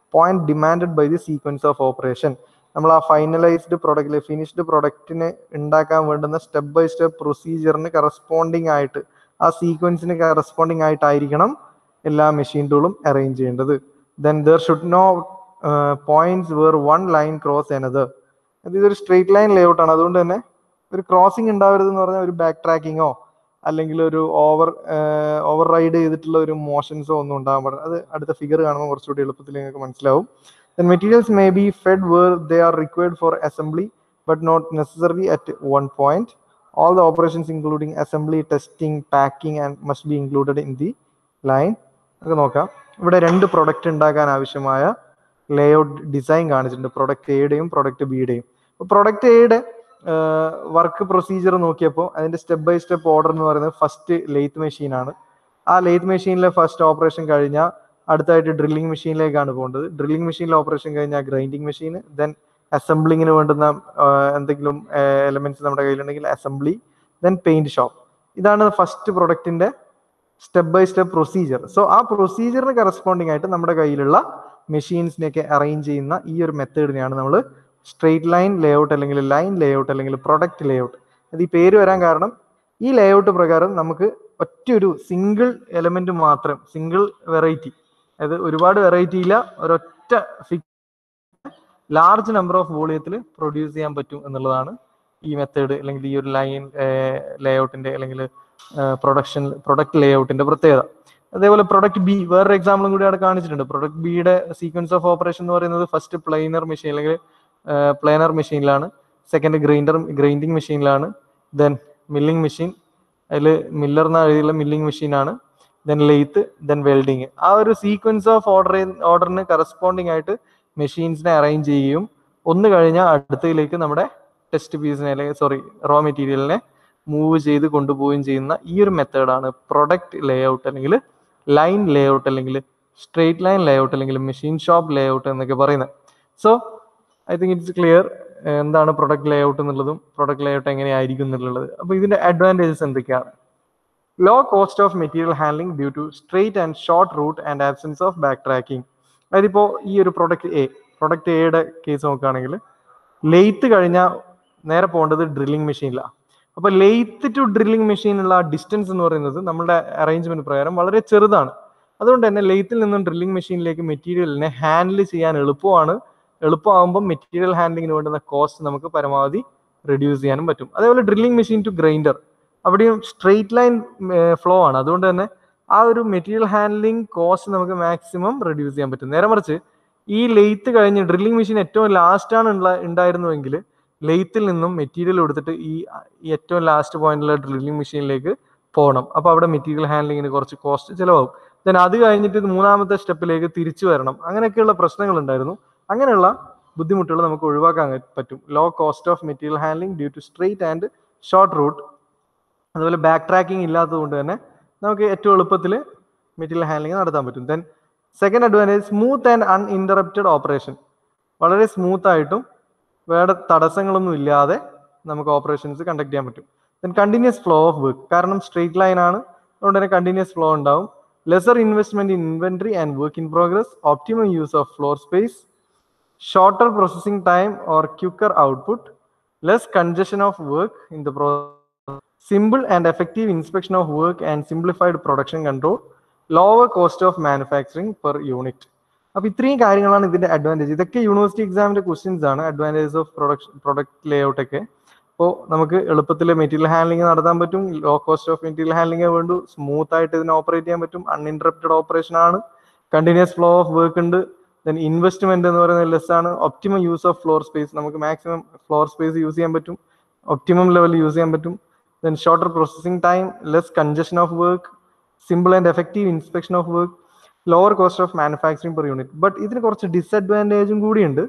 point demanded by the sequence of operation നമ്മൾ ആ ഫൈനലൈസ്ഡ് പ്രൊഡക്റ്റിൽ ഫിനിഷ്ഡ് പ്രൊഡക്റ്റിന് ഉണ്ടാക്കാൻ വേണ്ടുന്ന സ്റ്റെപ്പ് ബൈ സ്റ്റെപ്പ് പ്രൊസീജിയറിന് കറസ്പോണ്ടിങ് ആയിട്ട് ആ സീക്വൻസിന് കറസ്പോണ്ടിങ് ആയിട്ടായിരിക്കണം എല്ലാ മെഷീൻ ടൂളും അറേഞ്ച് ചെയ്യേണ്ടത് then there should no points where one line cross another അത് ഇതൊരു സ്ട്രെയിറ്റ് ലൈൻ ലേഔട്ട് ആണ് അതുകൊണ്ട് തന്നെ ഒരു ക്രോസിംഗ് ഉണ്ടാവരുത് എന്ന് പറഞ്ഞാൽ ഒരു ബാക്ക് ട്രാക്കിങ്ങോ അല്ലെങ്കിൽ ഒരു ഓവർ ഓവർ റൈഡ് ചെയ്തിട്ടുള്ള ഒരു മോഷൻസോ ഒന്നും ഉണ്ടാകാൻ പാടില്ല അത് അടുത്ത ഫിഗർ കാണുമ്പോൾ കുറച്ചുകൂടി എളുപ്പത്തിൽ നിങ്ങൾക്ക് മനസ്സിലാവും then materials may be fed where they are required for assembly but not necessary at one point all the operations including assembly testing packing and must be included in the line നമുക്ക് നോക്കാം ഇവിടെ രണ്ട് product ഉണ്ടാക്കാൻ ആവശ്യമായ layout design കാണിച്ചിട്ടുണ്ട് product എയുടെയും product ബിയുടെയും product എയുടെ വർക്ക് പ്രൊസീജിയർ നോക്കിയപ്പോൾ അതിന്റെ സ്റ്റെപ്പ് ബൈ സ്റ്റെപ്പ് ഓർഡർ എന്ന് പറയുന്നത് ഫസ്റ്റ് ലെയ്ത്ത് മെഷീൻ ആണ് ആ ലെയ്ത്ത് മെഷീനിലെ ഫസ്റ്റ് ഓപ്പറേഷൻ കഴിഞ്ഞാൽ അടുത്തായിട്ട് ഡ്രില്ലിംഗ് മെഷീനിലേക്കാണ് പോകേണ്ടത് ഡ്രില്ലിംഗ് മെഷീനിലെ ഓപ്പറേഷൻ കഴിഞ്ഞാൽ ഗ്രൈൻഡിങ് മെഷീൻ ദെൻ അസംബ്ലിങ്ങിന് വേണ്ടുന്ന എന്തെങ്കിലും എലമെന്റ്സ് നമ്മുടെ കയ്യിലുണ്ടെങ്കിൽ അസംബ്ലി ദെൻ പെയിന്റ് ഷോപ്പ് ഇതാണ് ഫസ്റ്റ് പ്രൊഡക്റ്റിന്റെ step by step procedure so ആ പ്രൊസീജിയറിന് കറസ്പോണ്ടിങ് ആയിട്ട് നമ്മുടെ കയ്യിലുള്ള മെഷീൻസിനെയൊക്കെ അറേഞ്ച് ചെയ്യുന്ന ഈ ഒരു മെത്തേഡിനെയാണ് നമ്മൾ സ്ട്രെയിറ്റ് ലൈൻ ലേഔട്ട് അല്ലെങ്കിൽ ലൈൻ ലേഔട്ട് അല്ലെങ്കിൽ പ്രൊഡക്റ്റ് ലേഔട്ട് അത് ഈ പേര് വരാൻ കാരണം ഈ ലേഔട്ട് പ്രകാരം നമുക്ക് ഒറ്റൊരു സിംഗിൾ എലമെന്റ് മാത്രം സിംഗിൾ വെറൈറ്റി അതായത് ഒരുപാട് വെറൈറ്റി ഇല്ല ഒരൊറ്റ ഫിക്സ് ലാർജ് നമ്പർ ഓഫ് വോളിയത്തിൽ പ്രൊഡ്യൂസ് ചെയ്യാൻ പറ്റും എന്നുള്ളതാണ് ഈ മെത്തേഡ് അല്ലെങ്കിൽ ഈ ഒരു ലൈൻ ലേഔട്ടിന്റെ അല്ലെങ്കിൽ പ്രൊഡക്ഷൻ പ്രൊഡക്റ്റ് ലേഔട്ടിന്റെ പ്രത്യേകത അതേപോലെ പ്രൊഡക്റ്റ് ബി വേറൊരു എക്സാമ്പിളും കൂടി അവിടെ കാണിച്ചിട്ടുണ്ട് പ്രൊഡക്റ്റ് ബിയുടെ സീക്വൻസ് ഓഫ് ഓപ്പറേഷൻ എന്ന് പറയുന്നത് ഫസ്റ്റ് പ്ലെയിനർ മെഷീൻ അല്ലെങ്കിൽ പ്ലെയിനർ മെഷീനിലാണ് സെക്കൻഡ് ഗ്രൈൻഡർ ഗ്രൈൻഡിങ് മെഷീനിലാണ് ദെൻ മില്ലിംഗ് മെഷീൻ അതിൽ മില്ലർ എന്ന എഴുതിയുള്ള മില്ലിംഗ് മെഷീനാണ് ദെൻ ലെയ്ത്ത് ദെൻ വെൽഡിങ് ആ ഒരു സീക്വൻസ് ഓഫ് ഓർഡർ ഓർഡറിന് കറസ്പോണ്ടിങ് ആയിട്ട് മെഷീൻസിനെ അറേഞ്ച് ചെയ്യുകയും ഒന്ന് കഴിഞ്ഞാൽ അടുത്തതിലേക്ക് നമ്മുടെ ടെസ്റ്റ് പീസിനെ അല്ലെങ്കിൽ സോറി റോ മെറ്റീരിയലിനെ മൂവ് ചെയ്ത് കൊണ്ടുപോവുകയും ചെയ്യുന്ന ഈ ഒരു മെത്തേഡാണ് പ്രൊഡക്റ്റ് ലേഔട്ട് അല്ലെങ്കിൽ ലൈൻ ലേഔട്ട് അല്ലെങ്കിൽ സ്ട്രെയിറ്റ് ലൈൻ ലേഔട്ട് അല്ലെങ്കിൽ മെഷീൻ ഷോപ്പ് ലേഔട്ട് എന്നൊക്കെ പറയുന്നത് so I think it's clear എന്താണ് പ്രൊഡക്റ്റ് ലേഔട്ട് എന്നുള്ളതും പ്രൊഡക്റ്റ് ലേഔട്ട് എങ്ങനെയായിരിക്കും എന്നുള്ളത് അപ്പോൾ ഇതിന്റെ അഡ്വാൻറ്റേജസ് എന്തൊക്കെയാണ് low cost of material handling due to straight and short route and absence of backtracking അതായത് ഇപ്പോൾ ഈ ഒരു പ്രൊഡക്റ്റ് എ പ്രൊഡക്റ്റ് എയുടെ കേസ് നോക്കുകയാണെങ്കിൽ ലെയ്ത്ത് കഴിഞ്ഞാൽ നേരെ പോകേണ്ടത് ഡ്രില്ലിംഗ് മെഷീനിലാണ് അപ്പോൾ ലെയ്ത്ത് ടു ഡ്രില്ലിംഗ് മെഷീനുള്ള ഡിസ്റ്റൻസ് എന്ന് പറയുന്നത് നമ്മുടെ അറേഞ്ച്മെന്റ് പ്രകാരം വളരെ ചെറുതാണ് അതുകൊണ്ട് തന്നെ ലെയ്ത്തിൽ നിന്നും ഡ്രില്ലിംഗ് മെഷീനിലേക്ക് മെറ്റീരിയലിനെ ഹാൻഡിൽ ചെയ്യാൻ എളുപ്പമാണ് എളുപ്പമാകുമ്പോൾ മെറ്റീരിയൽ ഹാൻഡ്ലിങ്ങിന് വേണ്ടുന്ന കോസ്റ്റ് നമുക്ക് പരമാവധി റെഡ്യൂസ് ചെയ്യാനും പറ്റും അതേപോലെ ഡ്രില്ലിംഗ് മെഷീൻ ടു ഗ്രൈൻഡർ അവിടെയും സ്ട്രെയിറ്റ് ലൈൻ ഫ്ലോ ആണ് അതുകൊണ്ട് തന്നെ ആ ഒരു മെറ്റീരിയൽ ഹാൻഡ്ലിംഗ് കോസ്റ്റ് നമുക്ക് മാക്സിമം റെഡ്യൂസ് ചെയ്യാൻ പറ്റും നേരെ മറിച്ച് ഈ ലെയ്ത്ത് കഴിഞ്ഞ് ഡ്രില്ലിംഗ് മെഷീൻ ഏറ്റവും ലാസ്റ്റ് ആണ് ഉള്ള ഉണ്ടായിരുന്നുവെങ്കിൽ ലെയ്ത്തിൽ നിന്നും മെറ്റീരിയൽ എടുത്തിട്ട് ഈ ഈ ഏറ്റവും ലാസ്റ്റ് പോയിന്റിലെ ഡ്രില്ലിംഗ് മെഷീനിലേക്ക് പോകണം അപ്പോൾ അവിടെ മെറ്റീരിയൽ ഹാൻഡ്ലിങ്ങിന് കുറച്ച് കോസ്റ്റ് ചിലവാകും ദെൻ അത് കഴിഞ്ഞിട്ട് ഇത് മൂന്നാമത്തെ സ്റ്റെപ്പിലേക്ക് തിരിച്ചു വരണം അങ്ങനെയൊക്കെയുള്ള പ്രശ്നങ്ങൾ ഉണ്ടായിരുന്നു അങ്ങനെയുള്ള ബുദ്ധിമുട്ടുകൾ നമുക്ക് ഒഴിവാക്കാൻ പറ്റും low cost of material handling due to straight and short route അതുപോലെ ബാക്ക് ട്രാക്കിംഗ് ഇല്ലാത്തത് കൊണ്ട് തന്നെ നമുക്ക് ഏറ്റവും എളുപ്പത്തിൽ മെറ്റീരിയൽ ഹാൻഡ്ലിംഗ് നടത്താൻ പറ്റും then second advantage smooth and uninterrupted operation വളരെ സ്മൂത്ത് ആയിട്ടും വേറെ തടസ്സങ്ങളൊന്നും ഇല്ലാതെ നമുക്ക് ഓപ്പറേഷൻസ് കണ്ടക്ട് ചെയ്യാൻ പറ്റും then continuous flow of work കാരണം സ്ട്രെയിറ്റ് ലൈൻ ആണ് അതുകൊണ്ട് തന്നെ കണ്ടിന്യൂസ് ഫ്ലോ ഉണ്ടാവും lesser investment in inventory and work in progress optimum use of floor space shorter processing time or quicker output less congestion of work in the pro simple and effective inspection of work and simplified production control lower cost of manufacturing per unit അപ്പൊ ഇത്രയും കാര്യങ്ങളാണ് ഇതിന്റെ advantage ഇതൊക്കെ university എക്സാമിന്റെ questions ആണ് advantages of production product layout ഒക്കെ അപ്പോൾ നമുക്ക് എളുപ്പത്തിൽ മെറ്റീരിയൽ ഹാൻഡ്ലിംഗ് നടത്താൻ പറ്റും low cost of material handling വേണ്ടു സ്മൂത്ത് ആയിട്ട് ഇതിനെ ഓപ്പറേറ്റ് ചെയ്യാൻ പറ്റും അൺഇൻറ്ററപ്റ്റഡ് ഓപ്പറേഷൻ ആണ് കണ്ടിന്യൂസ് ഫ്ലോ ഓഫ് വർക്ക് ഉണ്ട് ദെൻ ഇൻവെസ്റ്റ്മെന്റ് എന്ന് പറയുന്നത് ലെസ് ആണ് optimum use of floor space നമുക്ക് മാക്സിമം ഫ്ലോർ സ്പേസ് യൂസ് ചെയ്യാൻ പറ്റും ഒപ്റ്റിമം ലെവൽ യൂസ് ചെയ്യാൻ പറ്റും then shorter processing time, less congestion of work, simple and effective inspection of work, lower cost of manufacturing per unit. But ഇതിന് കുറച്ച് ഡിസഡ്വാൻറ്റേജും കൂടിയുണ്ട്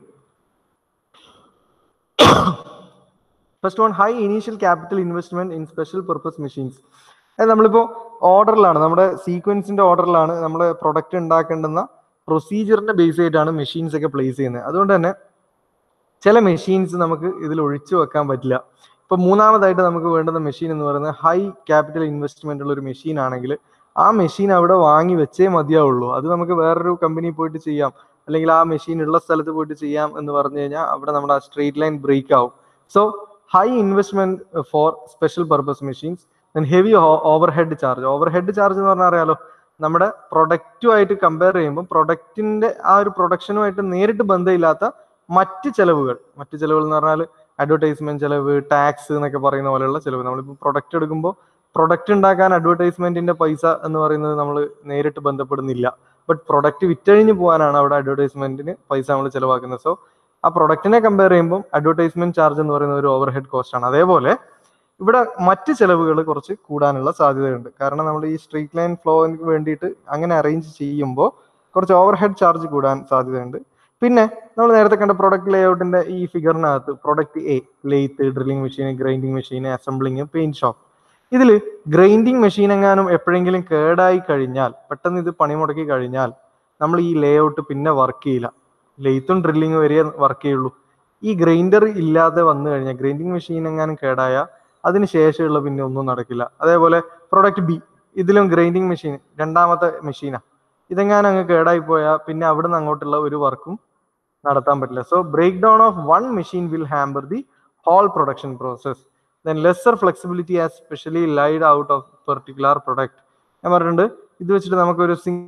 first one high initial capital investment in special purpose machines അതായത് നമ്മളിപ്പോൾ ഓർഡറിലാണ് നമ്മുടെ സീക്വൻസിന്റെ ഓർഡറിലാണ് നമ്മുടെ പ്രൊഡക്റ്റ് ഉണ്ടാക്കേണ്ടുന്ന പ്രൊസീജിയറിന്റെ ബേസ് ചെയ്തിട്ടാണ് മെഷീൻസ് ഒക്കെ പ്ലേസ് ചെയ്യുന്നത് അതുകൊണ്ട് തന്നെ ചില മെഷീൻസ് നമുക്ക് ഇതിൽ ഒഴിച്ചു വെക്കാൻ പറ്റില്ല ഇപ്പൊ മൂന്നാമതായിട്ട് നമുക്ക് വേണ്ടുന്ന മെഷീൻ എന്ന് പറയുന്നത് ഹൈ ക്യാപിറ്റൽ ഇൻവെസ്റ്റ്മെന്റ് ഉള്ള ഒരു മെഷീൻ ആണെങ്കിൽ ആ മെഷീൻ അവിടെ വാങ്ങി വെച്ചേ മതിയാവുള്ളൂ അത് നമുക്ക് വേറൊരു കമ്പനി പോയിട്ട് ചെയ്യാം അല്ലെങ്കിൽ ആ മെഷീൻ ഉള്ള സ്ഥലത്ത് പോയിട്ട് ചെയ്യാം എന്ന് പറഞ്ഞു കഴിഞ്ഞാൽ അവിടെ നമ്മുടെ ആ സ്ട്രെയിറ്റ് ലൈൻ ബ്രേക്ക് ആവും so high investment for special purpose machines heavy overhead charge overhead charge എന്ന് പറഞ്ഞാൽ അറിയാലോ നമ്മുടെ പ്രൊഡക്റ്റുമായിട്ട് കമ്പയർ ചെയ്യുമ്പോൾ പ്രൊഡക്റ്റിന്റെ ആ ഒരു പ്രൊഡക്ഷനുമായിട്ട് നേരിട്ട് ബന്ധമില്ലാത്ത മറ്റ് ചെലവുകൾ മറ്റ് ചെലവുകൾ എന്ന് പറഞ്ഞാൽ അഡ്വർടൈസ്മെന്റ് ചെലവ് ടാക്സ് എന്നൊക്കെ പറയുന്ന പോലെയുള്ള ചെലവ് നമ്മളിപ്പോൾ പ്രൊഡക്റ്റ് എടുക്കുമ്പോൾ പ്രൊഡക്റ്റ് ഉണ്ടാക്കാൻ അഡ്വർടൈസ്മെന്റിന്റെ പൈസ എന്ന് പറയുന്നത് നമ്മൾ നേരിട്ട് ബന്ധപ്പെടുന്നില്ല ബട്ട് പ്രൊഡക്റ്റ് വിറ്റഴിഞ്ഞ് പോകാനാണ് അവിടെ അഡ്വർടൈസ്മെന്റിന് പൈസ നമ്മൾ ചിലവാക്കുന്നത് സോ ആ പ്രൊഡക്റ്റിനെ കമ്പയർ ചെയ്യുമ്പോൾ അഡ്വർടൈസ്മെന്റ് ചാർജ് എന്ന് പറയുന്ന ഒരു ഓവർ ഹെഡ് കോസ്റ്റ് ആണ് അതേപോലെ ഇവിടെ മറ്റ് ചെലവുകൾ കുറച്ച് കൂടാനുള്ള സാധ്യതയുണ്ട് കാരണം നമ്മൾ ഈ സ്ട്രീറ്റ് ലൈൻ ഫ്ലോന് വേണ്ടിയിട്ട് അങ്ങനെ അറേഞ്ച് ചെയ്യുമ്പോൾ കുറച്ച് ഓവർ ഹെഡ് ചാർജ് കൂടാൻ സാധ്യതയുണ്ട് പിന്നെ നമ്മൾ നേരത്തെ കണ്ട പ്രൊഡക്റ്റ് ലേഔട്ടിന്റെ ഈ ഫിഗറിനകത്ത് product A lathe drilling machine grinding machine assembling paint shop ഇതിൽ ഗ്രൈൻഡിങ് മെഷീൻ എങ്ങാനും എപ്പോഴെങ്കിലും കേടായി കഴിഞ്ഞാൽ പെട്ടെന്ന് ഇത് പണിമുടക്കി കഴിഞ്ഞാൽ നമ്മൾ ഈ ലേഔട്ട് പിന്നെ വർക്ക് ചെയ്യില്ല ലെയ്ത്തും ഡ്രില്ലിങ്ങും വരെ വർക്ക് ചെയ്യുള്ളൂ ഈ ഗ്രൈൻഡർ ഇല്ലാതെ വന്നു കഴിഞ്ഞാൽ ഗ്രൈൻഡിങ് മെഷീൻ എങ്ങാനും കേടായ അതിന് ശേഷമുള്ള പിന്നെ ഒന്നും നടക്കില്ല അതേപോലെ പ്രൊഡക്റ്റ് ബി ഇതിലും ഗ്രൈൻഡിങ് മെഷീൻ രണ്ടാമത്തെ മെഷീനാണ് ഇതെങ്ങാനും അങ്ങ് കേടായി പോയാൽ പിന്നെ അവിടുന്ന് അങ്ങോട്ടുള്ള ഒരു വർക്കും നടത്താൻ പറ്റില്ല so breakdown of one machine will hamper the whole production process then lesser flexibility as specially laid out of particular product ഞാൻ പറഞ്ഞിട്ടുണ്ട് ഇത് വെച്ചിട്ട് നമുക്കൊരു സിംഗ്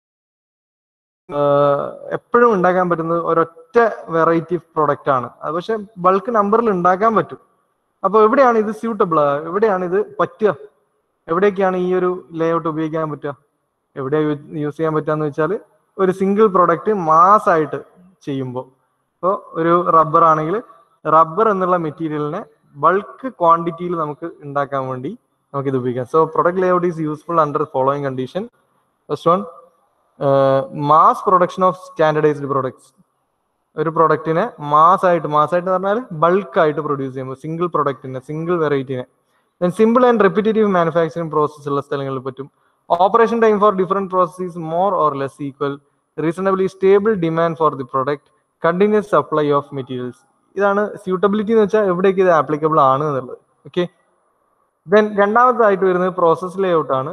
എപ്പോഴും ഉണ്ടാക്കാൻ പറ്റുന്നത് ഒരൊറ്റ വെറൈറ്റി പ്രൊഡക്റ്റ് ആണ് അത് പക്ഷെ ബൾക്ക് നമ്പറിൽ ഉണ്ടാക്കാൻ പറ്റും അപ്പോൾ എവിടെയാണ് ഇത് സ്യൂട്ടബിൾ എവിടെയാണ് ഇത് പറ്റുക എവിടെയൊക്കെയാണ് ഈ ഒരു ലേഔട്ട് ഉപയോഗിക്കാൻ പറ്റുക എവിടെ യൂസ് ചെയ്യാൻ പറ്റുക വെച്ചാൽ ഒരു സിംഗിൾ പ്രൊഡക്റ്റ് മാസ് ആയിട്ട് ചെയ്യുമ്പോൾ ഇപ്പോൾ ഒരു റബ്ബർ ആണെങ്കിൽ റബ്ബർ എന്നുള്ള മെറ്റീരിയലിനെ ബൾക്ക് ക്വാണ്ടിറ്റിയിൽ നമുക്ക് ഉണ്ടാക്കാൻ വേണ്ടി നമുക്ക് ഇത് ഉപയോഗിക്കാം so product layout is useful under following condition first one mass production of standardized products ഒരു പ്രൊഡക്റ്റിനെ മാസ് ആയിട്ട് മാസ് ആയിട്ട് പറഞ്ഞാൽ ബൾക്ക് ആയിട്ട് പ്രൊഡ്യൂസ് ചെയ്യുമ്പോൾ സിംഗിൾ പ്രൊഡക്റ്റിനെ സിംഗിൾ വെറൈറ്റിനെ then simple and repetitive manufacturing process ഉള്ള സ്ഥലങ്ങളിൽ പറ്റും operation time for different process more or less equal reasonably stable demand for the product continuous supply of materials ഇതാണ് സ്യൂട്ടബിലിറ്റി എന്ന് വെച്ചാൽ എവിടേക്ക് ഇത് ആപ്ലിക്കബിൾ ആണ് എന്നുള്ളത് ഓക്കെ ദെൻ രണ്ടാമതായിട്ട് വരുന്നത് പ്രോസസ് ലേഔട്ട് ആണ്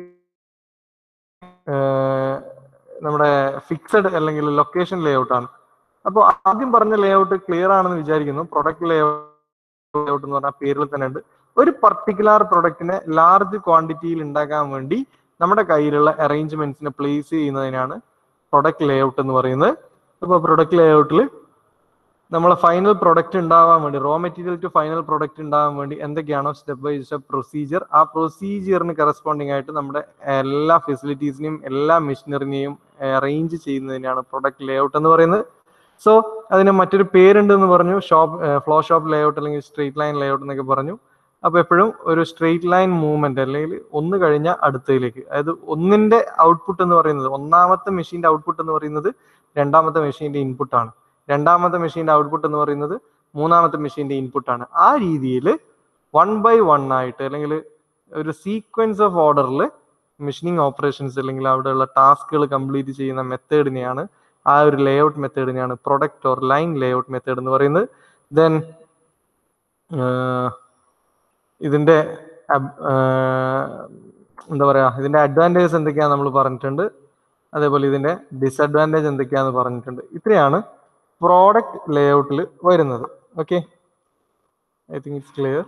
നമ്മുടെ ഫിക്സഡ് അല്ലെങ്കിൽ ലൊക്കേഷൻ ലേഔട്ട് ആണ് അപ്പോൾ ആദ്യം പറഞ്ഞ ലേഔട്ട് ക്ലിയർ ആണെന്ന് വിചാരിക്കുന്നു പ്രൊഡക്റ്റ് ലേഔട്ട് എന്ന് പറഞ്ഞാൽ പേരിൽ തന്നെ ഉണ്ട് ഒരു പർട്ടിക്കുലർ പ്രൊഡക്റ്റിനെ ലാർജ് ക്വാണ്ടിറ്റിയിൽ ഉണ്ടാക്കാൻ വേണ്ടി നമ്മുടെ കയ്യിലുള്ള അറേഞ്ച്മെന്റ്സിനെ പ്ലേസ് ചെയ്യുന്നതിനാണ് പ്രൊഡക്റ്റ് ലേഔട്ട് എന്ന് പറയുന്നത് അപ്പോൾ പ്രൊഡക്റ്റ് ലേഔട്ടിൽ നമ്മളെ ഫൈനൽ പ്രൊഡക്റ്റ് ഉണ്ടാവാൻ വേണ്ടി raw material to final product ഉണ്ടാവാൻ വേണ്ടി എന്തൊക്കെയാണോ സ്റ്റെപ്പ് ബൈ സ്റ്റെപ്പ് പ്രൊസീജിയർ ആ പ്രൊസീജിയറിന് കറസ്പോണ്ടിങ് ആയിട്ട് നമ്മുടെ എല്ലാ ഫെസിലിറ്റീസിനെയും എല്ലാ മെഷീനറിനെയും അറേഞ്ച് ചെയ്യുന്നതിനാണ് പ്രൊഡക്റ്റ് ലേഔട്ട് എന്ന് പറയുന്നത് സോ അതിന് മറ്റൊരു പേരുണ്ട് എന്ന് പറഞ്ഞു ഷോപ്പ് ഫ്ലോ ഷോപ്പ് ലേഔട്ട് അല്ലെങ്കിൽ സ്ട്രെയിറ്റ് ലൈൻ ലേഔട്ട് എന്നൊക്കെ പറഞ്ഞു അപ്പൊ എപ്പോഴും ഒരു സ്ട്രെയിറ്റ് ലൈൻ മൂവ്മെന്റ് അല്ലെങ്കിൽ ഒന്ന് കഴിഞ്ഞ അടുത്തതിലേക്ക് അതായത് ഒന്നിന്റെ ഔട്ട്പുട്ട് എന്ന് പറയുന്നത് ഒന്നാമത്തെ മെഷീന്റെ ഔട്ട്പുട്ട് എന്ന് പറയുന്നത് രണ്ടാമത്തെ മെഷീന്റെ ഇൻപുട്ട് ആണ് രണ്ടാമത്തെ മെഷീന്റെ ഔട്ട്പുട്ട് എന്ന് പറയുന്നത് മൂന്നാമത്തെ മെഷീന്റെ ഇൻപുട്ട് ആണ് ആ രീതിയിൽ വൺ ബൈ വൺ ആയിട്ട് അല്ലെങ്കിൽ ഒരു സീക്വൻസ് ഓഫ് ഓർഡറിൽ മെഷീനിങ് ഓപ്പറേഷൻസ് അല്ലെങ്കിൽ അവിടെയുള്ള ടാസ്കുകൾ കംപ്ലീറ്റ് ചെയ്യുന്ന മെത്തേഡിനെയാണ് ആ ഒരു ലേഔട്ട് മെത്തേഡിനെയാണ് product or line layout method എന്ന് പറയുന്നത് ദെൻ ഇതിന്റെ എന്താ പറയാ ഇതിന്റെ അഡ്വാൻറ്റേജസ് എന്തൊക്കെയാന്ന് നമ്മൾ പറഞ്ഞിട്ടുണ്ട് അതേപോലെ ഇതിന്റെ ഡിസഡ്വാൻറ്റേജ് എന്തൊക്കെയാന്ന് പറഞ്ഞിട്ടുണ്ട് ഇത്രയാണ് പ്രോഡക്റ്റ് ലേഔട്ടിൽ വരുന്നത് okay I think it's clear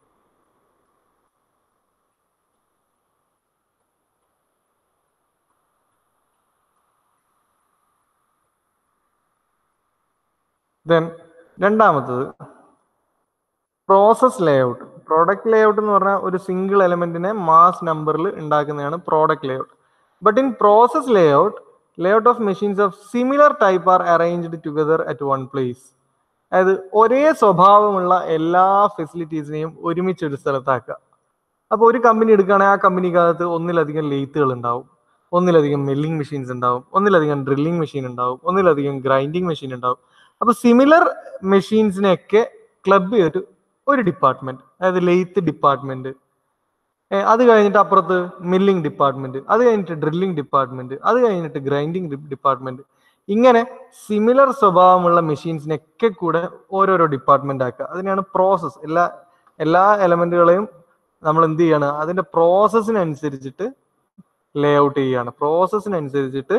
then രണ്ടാമത്തത് പ്രോസസ് ലേഔട്ട് പ്രോഡക്റ്റ് ലേഔട്ട് എന്ന് പറഞ്ഞാൽ ഒരു സിംഗിൾ എലമെന്റിനെ മാസ് നമ്പറിൽ ഉണ്ടാക്കുന്നതാണ് product layout but in process layout layout of machines of similar type are arranged together at one place അതായത് ഒരേ സ്വഭാവമുള്ള എല്ലാ ഫെസിലിറ്റീസിനെയും ഒരുമിച്ച് ഒരു സ്ഥലത്താക്കുക അപ്പോൾ ഒരു കമ്പനി എടുക്കുകയാണെങ്കിൽ ആ കമ്പനിക്കകത്ത് ഒന്നിലധികം ലെയ്ത്തുകൾ ഉണ്ടാവും ഒന്നിലധികം മില്ലിംഗ് മെഷീൻസ് ഉണ്ടാവും ഒന്നിലധികം ഡ്രില്ലിംഗ് മെഷീൻ ഉണ്ടാവും ഒന്നിലധികം ഗ്രൈൻഡിങ് മെഷീൻ ഉണ്ടാവും അപ്പൊ സിമിലർ മെഷീൻസിനെയൊക്കെ ക്ലബ് ചെയ്തിട്ട് ഒരു ഡിപ്പാർട്ട്മെന്റ് അതായത് ലെയ്ത്ത് ഡിപ്പാർട്ട്മെന്റ് അത് കഴിഞ്ഞിട്ട് അപ്പുറത്ത് മില്ലിംഗ് ഡിപ്പാർട്ട്മെന്റ് അത് കഴിഞ്ഞിട്ട് ഡ്രില്ലിംഗ് ഡിപ്പാർട്ട്മെന്റ് അത് കഴിഞ്ഞിട്ട് ഗ്രൈൻഡിങ് ഡിപ്പാർട്ട്മെന്റ് ഇങ്ങനെ സിമിലർ സ്വഭാവമുള്ള മെഷീൻസിനൊക്കെ കൂടെ ഓരോരോ ഡിപ്പാർട്ട്മെന്റ് ആക്കുക അതിനാണ് പ്രോസസ്സ് എല്ലാ എല്ലാ എലമെന്റുകളെയും നമ്മൾ എന്ത് ചെയ്യാണ് അതിന്റെ പ്രോസസ്സിനനുസരിച്ചിട്ട് ലേ ഔട്ട് ചെയ്യുകയാണ് പ്രോസസ്സിനനുസരിച്ചിട്ട്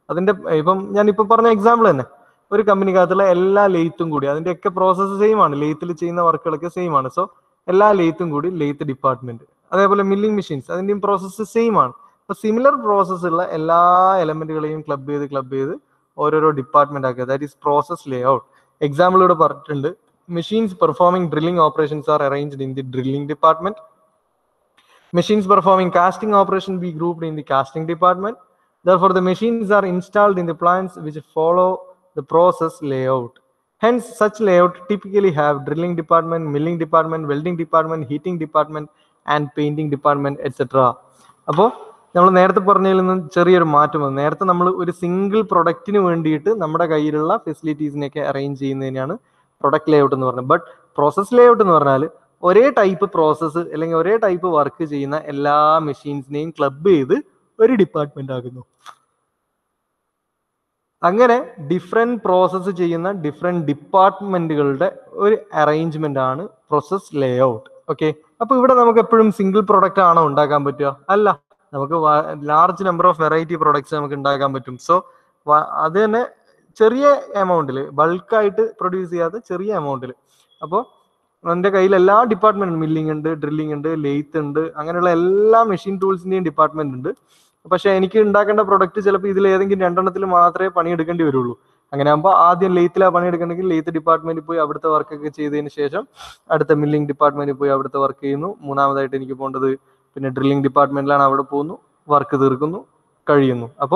അതിന്റെ ഇപ്പം ഞാൻ ഇപ്പൊ പറഞ്ഞ എക്സാമ്പിൾ തന്നെ ഒരു കമ്പനിക്കകത്തുള്ള എല്ലാ ലെയ്ത്തും കൂടി അതിന്റെയൊക്കെ പ്രോസസ്സ് സെയിം ആണ് ലെയ്ത്തിൽ ചെയ്യുന്ന വർക്കുകളൊക്കെ സെയിം ആണ് സോ എല്ലാ ലെയ്ത്തും കൂടി ലെയ്ത്ത് ഡിപ്പാർട്ട്മെന്റ് അതേപോലെ മില്ലിംഗ് മെഷീൻസ് അതിന്റെയും പ്രോസസ്സ് സെയിം ആണ് അപ്പൊ സിമിലർ പ്രോസസ് ഉള്ള എല്ലാ എലമെന്റുകളെയും ക്ലബ് ചെയ്ത് ക്ലബ് ചെയ്ത് ഓരോരോ ഡിപ്പാർട്ട്മെന്റ് ആക്കുക that is process layout example ഇവിടെ പറഞ്ഞിട്ടുണ്ട് machines performing drilling operations are arranged in the drilling department Machines performing casting operation be grouped in the casting department. Therefore, the machines are installed in the plants which follow the process layout. Hence, such layout typically have drilling department, milling department, welding department, heating department, and painting department, etc. അപ്പോൾ നമ്മൾ നേരത്തെ പറഞ്ഞതിൽ നിന്ന് ചെറിയൊരു മാറ്റം വന്നു നേരത്തെ നമ്മൾ ഒരു സിംഗിൾ പ്രൊഡക്റ്റിന് വേണ്ടിയിട്ട് നമ്മുടെ കയ്യിലുള്ള ഫെസിലിറ്റീസിനെയൊക്കെ അറേഞ്ച് ചെയ്യുന്നതിനാണ് പ്രൊഡക്റ്റ് ലേഔട്ട് എന്ന് പറയുന്നത് ബട്ട് പ്രോസസ് ലേഔട്ട് എന്ന് പറഞ്ഞാൽ ഒരേ ടൈപ്പ് പ്രോസസ്സ് അല്ലെങ്കിൽ ഒരേ ടൈപ്പ് വർക്ക് ചെയ്യുന്ന എല്ലാ മെഷീൻസിനെയും ക്ലബ് ചെയ്ത് ഒരു ഡിപ്പാർട്ട്മെന്റ് ആകുന്നു അങ്ങനെ ഡിഫറെന്റ് പ്രോസസ്സ് ചെയ്യുന്ന ഡിഫറെന്റ് ഡിപ്പാർട്ട്മെന്റുകളുടെ ഒരു അറേഞ്ച്മെന്റ് ആണ് പ്രോസസ് ലേ ഔട്ട് ഓക്കെ അപ്പൊ ഇവിടെ നമുക്ക് എപ്പോഴും സിംഗിൾ പ്രൊഡക്റ്റ് ആണോ ഉണ്ടാക്കാൻ പറ്റുക അല്ല നമുക്ക് large number of variety products നമുക്ക് ഉണ്ടാക്കാൻ പറ്റും സോ അത് തന്നെ ചെറിയ എമൗണ്ടിൽ ബൾക്കായിട്ട് പ്രൊഡ്യൂസ് ചെയ്യാതെ ചെറിയ എമൗണ്ടിൽ അപ്പോൾ എൻ്റെ കയ്യിൽ എല്ലാ ഡിപ്പാർട്ട്മെന്റ് മില്ലിംഗ് ഉണ്ട് ഡ്രില്ലിംഗ് ഉണ്ട് ലെയ്ത്ത് ഉണ്ട് അങ്ങനെയുള്ള എല്ലാ മെഷീൻ ടൂൾസിന്റെയും ഡിപ്പാർട്ട്മെന്റ് ഉണ്ട് പക്ഷെ എനിക്ക് ഉണ്ടാക്കേണ്ട പ്രൊഡക്റ്റ് ചിലപ്പോൾ ഇതിൽ ഏതെങ്കിലും രണ്ടെണ്ണത്തിൽ മാത്രമേ പണിയെടുക്കേണ്ടി വരുള്ളൂ അങ്ങനെ ആകുമ്പോൾ ആദ്യം ലെയ്ത്തിലാ പണിയെടുക്കണമെങ്കിൽ ലെയ്ത്ത് ഡിപ്പാർട്ട്മെന്റിൽ പോയി അവിടുത്തെ വർക്കൊക്കെ ചെയ്തതിന് ശേഷം അടുത്ത മില്ലിംഗ് ഡിപ്പാർട്ട്മെന്റിൽ പോയി അവിടുത്തെ വർക്ക് ചെയ്യുന്നു മൂന്നാമതായിട്ട് എനിക്ക് പോകേണ്ടത് പിന്നെ ഡ്രില്ലിംഗ് ഡിപ്പാർട്ട്മെന്റിലാണ് അവിടെ പോകുന്നു വർക്ക് തീർക്കുന്നു കഴിയുന്നു അപ്പോൾ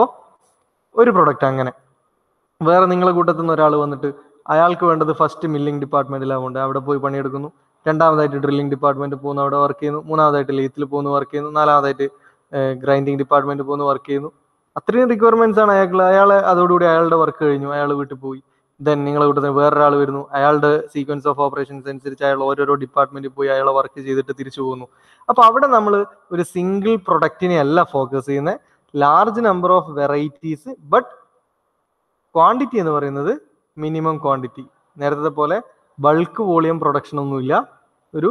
ഒരു പ്രൊഡക്റ്റ് അങ്ങനെ വേറെ നിങ്ങളെ കൂട്ടത്തിൽ നിന്ന് ഒരാൾ വന്നിട്ട് അയാൾക്ക് വേണ്ടത് ഫസ്റ്റ് മില്ലിംഗ് ഡിപ്പാർട്ട്മെന്റിലാവുണ്ട് അവിടെ പോയി പണിയെടുക്കുന്നു രണ്ടാമതായിട്ട് ഡ്രില്ലിംഗ് ഡിപ്പാർട്ട്മെന്റ് പോകുന്നു അവിടെ വർക്ക് ചെയ്യുന്നു മൂന്നാമതായിട്ട് ലെയ്ത്തിൽ പോകുന്നു വർക്ക് ചെയ്യുന്നു നാലാമതായിട്ട് ഗ്രൈൻഡിങ് ഡിപ്പാർട്ട്മെന്റ് പോകുന്നു വർക്ക് ചെയ്യുന്നു അത്രയും റിക്വയർമെന്റ്സ് ആണ് അയാൾക്ക് അയാൾ അതോടുകൂടി അയാളുടെ വർക്ക് കഴിഞ്ഞു അയാൾ വീട്ടിൽ പോയി ദെൻ നിങ്ങളെ കൂട്ടത്തിൽ വേറൊരാൾ വരുന്നു അയാളുടെ സീക്വൻസ് ഓഫ് ഓപ്പറേഷൻസ് അനുസരിച്ച് അയാൾ ഓരോരോ ഡിപ്പാർട്ട്മെന്റിൽ പോയി അയാളെ വർക്ക് ചെയ്തിട്ട് തിരിച്ചു പോകുന്നു അപ്പൊ അവിടെ നമ്മൾ ഒരു സിംഗിൾ പ്രൊഡക്റ്റിനെ അല്ല ഫോക്കസ് ചെയ്യുന്നത് large number of varieties but quantity എന്ന് പറയുന്നത് മിനിമം ക്വാണ്ടിറ്റി നേരത്തെ പോലെ ബൾക്ക് വോളിയം പ്രൊഡക്ഷൻ ഒന്നുമില്ല ഒരു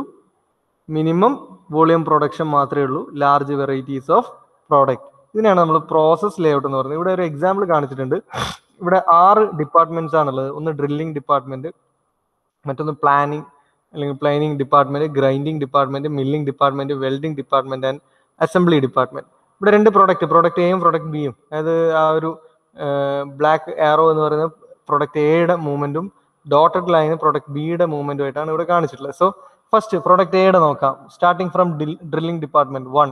മിനിമം വോളിയം പ്രൊഡക്ഷൻ മാത്രമേ ഉള്ളൂ ലാർജ് വെറൈറ്റീസ് ഓഫ് പ്രോഡക്റ്റ് ഇതിനാണ് നമ്മൾ പ്രോസസ് ലേഔട്ട് എന്ന് പറയുന്നത് ഇവിടെ ഒരു എക്സാമ്പിൾ കാണിച്ചിട്ടുണ്ട് ഇവിടെ ആറ് ഡിപ്പാർട്ട്മെന്റ്സ് ആണുള്ളത് ഒന്ന് ഡ്രില്ലിംഗ് ഡിപ്പാർട്ട്മെന്റ് മറ്റൊന്ന് പ്ലാനിങ് അല്ലെങ്കിൽ planing department grinding department milling department welding department and assembly department ഇവിടെ രണ്ട് പ്രോഡക്റ്റ് പ്രോഡക്റ്റ് എയും പ്രോഡക്റ്റ് ബിയും അതായത് ആ ഒരു ബ്ലാക്ക് ആറോ എന്ന് പറയുന്ന പ്രൊഡക്റ്റ് എയുടെ മൂവ്മെന്റും ഡോട്ടഡ് ലൈന് പ്രൊഡക്റ്റ് ബിയുടെ മൂവ്മെന്റും ആയിട്ടാണ് ഇവിടെ കാണിച്ചിട്ടുള്ളത് സോ ഫസ്റ്റ് പ്രൊഡക്റ്റ് എയുടെ നോക്കാം starting from drilling department one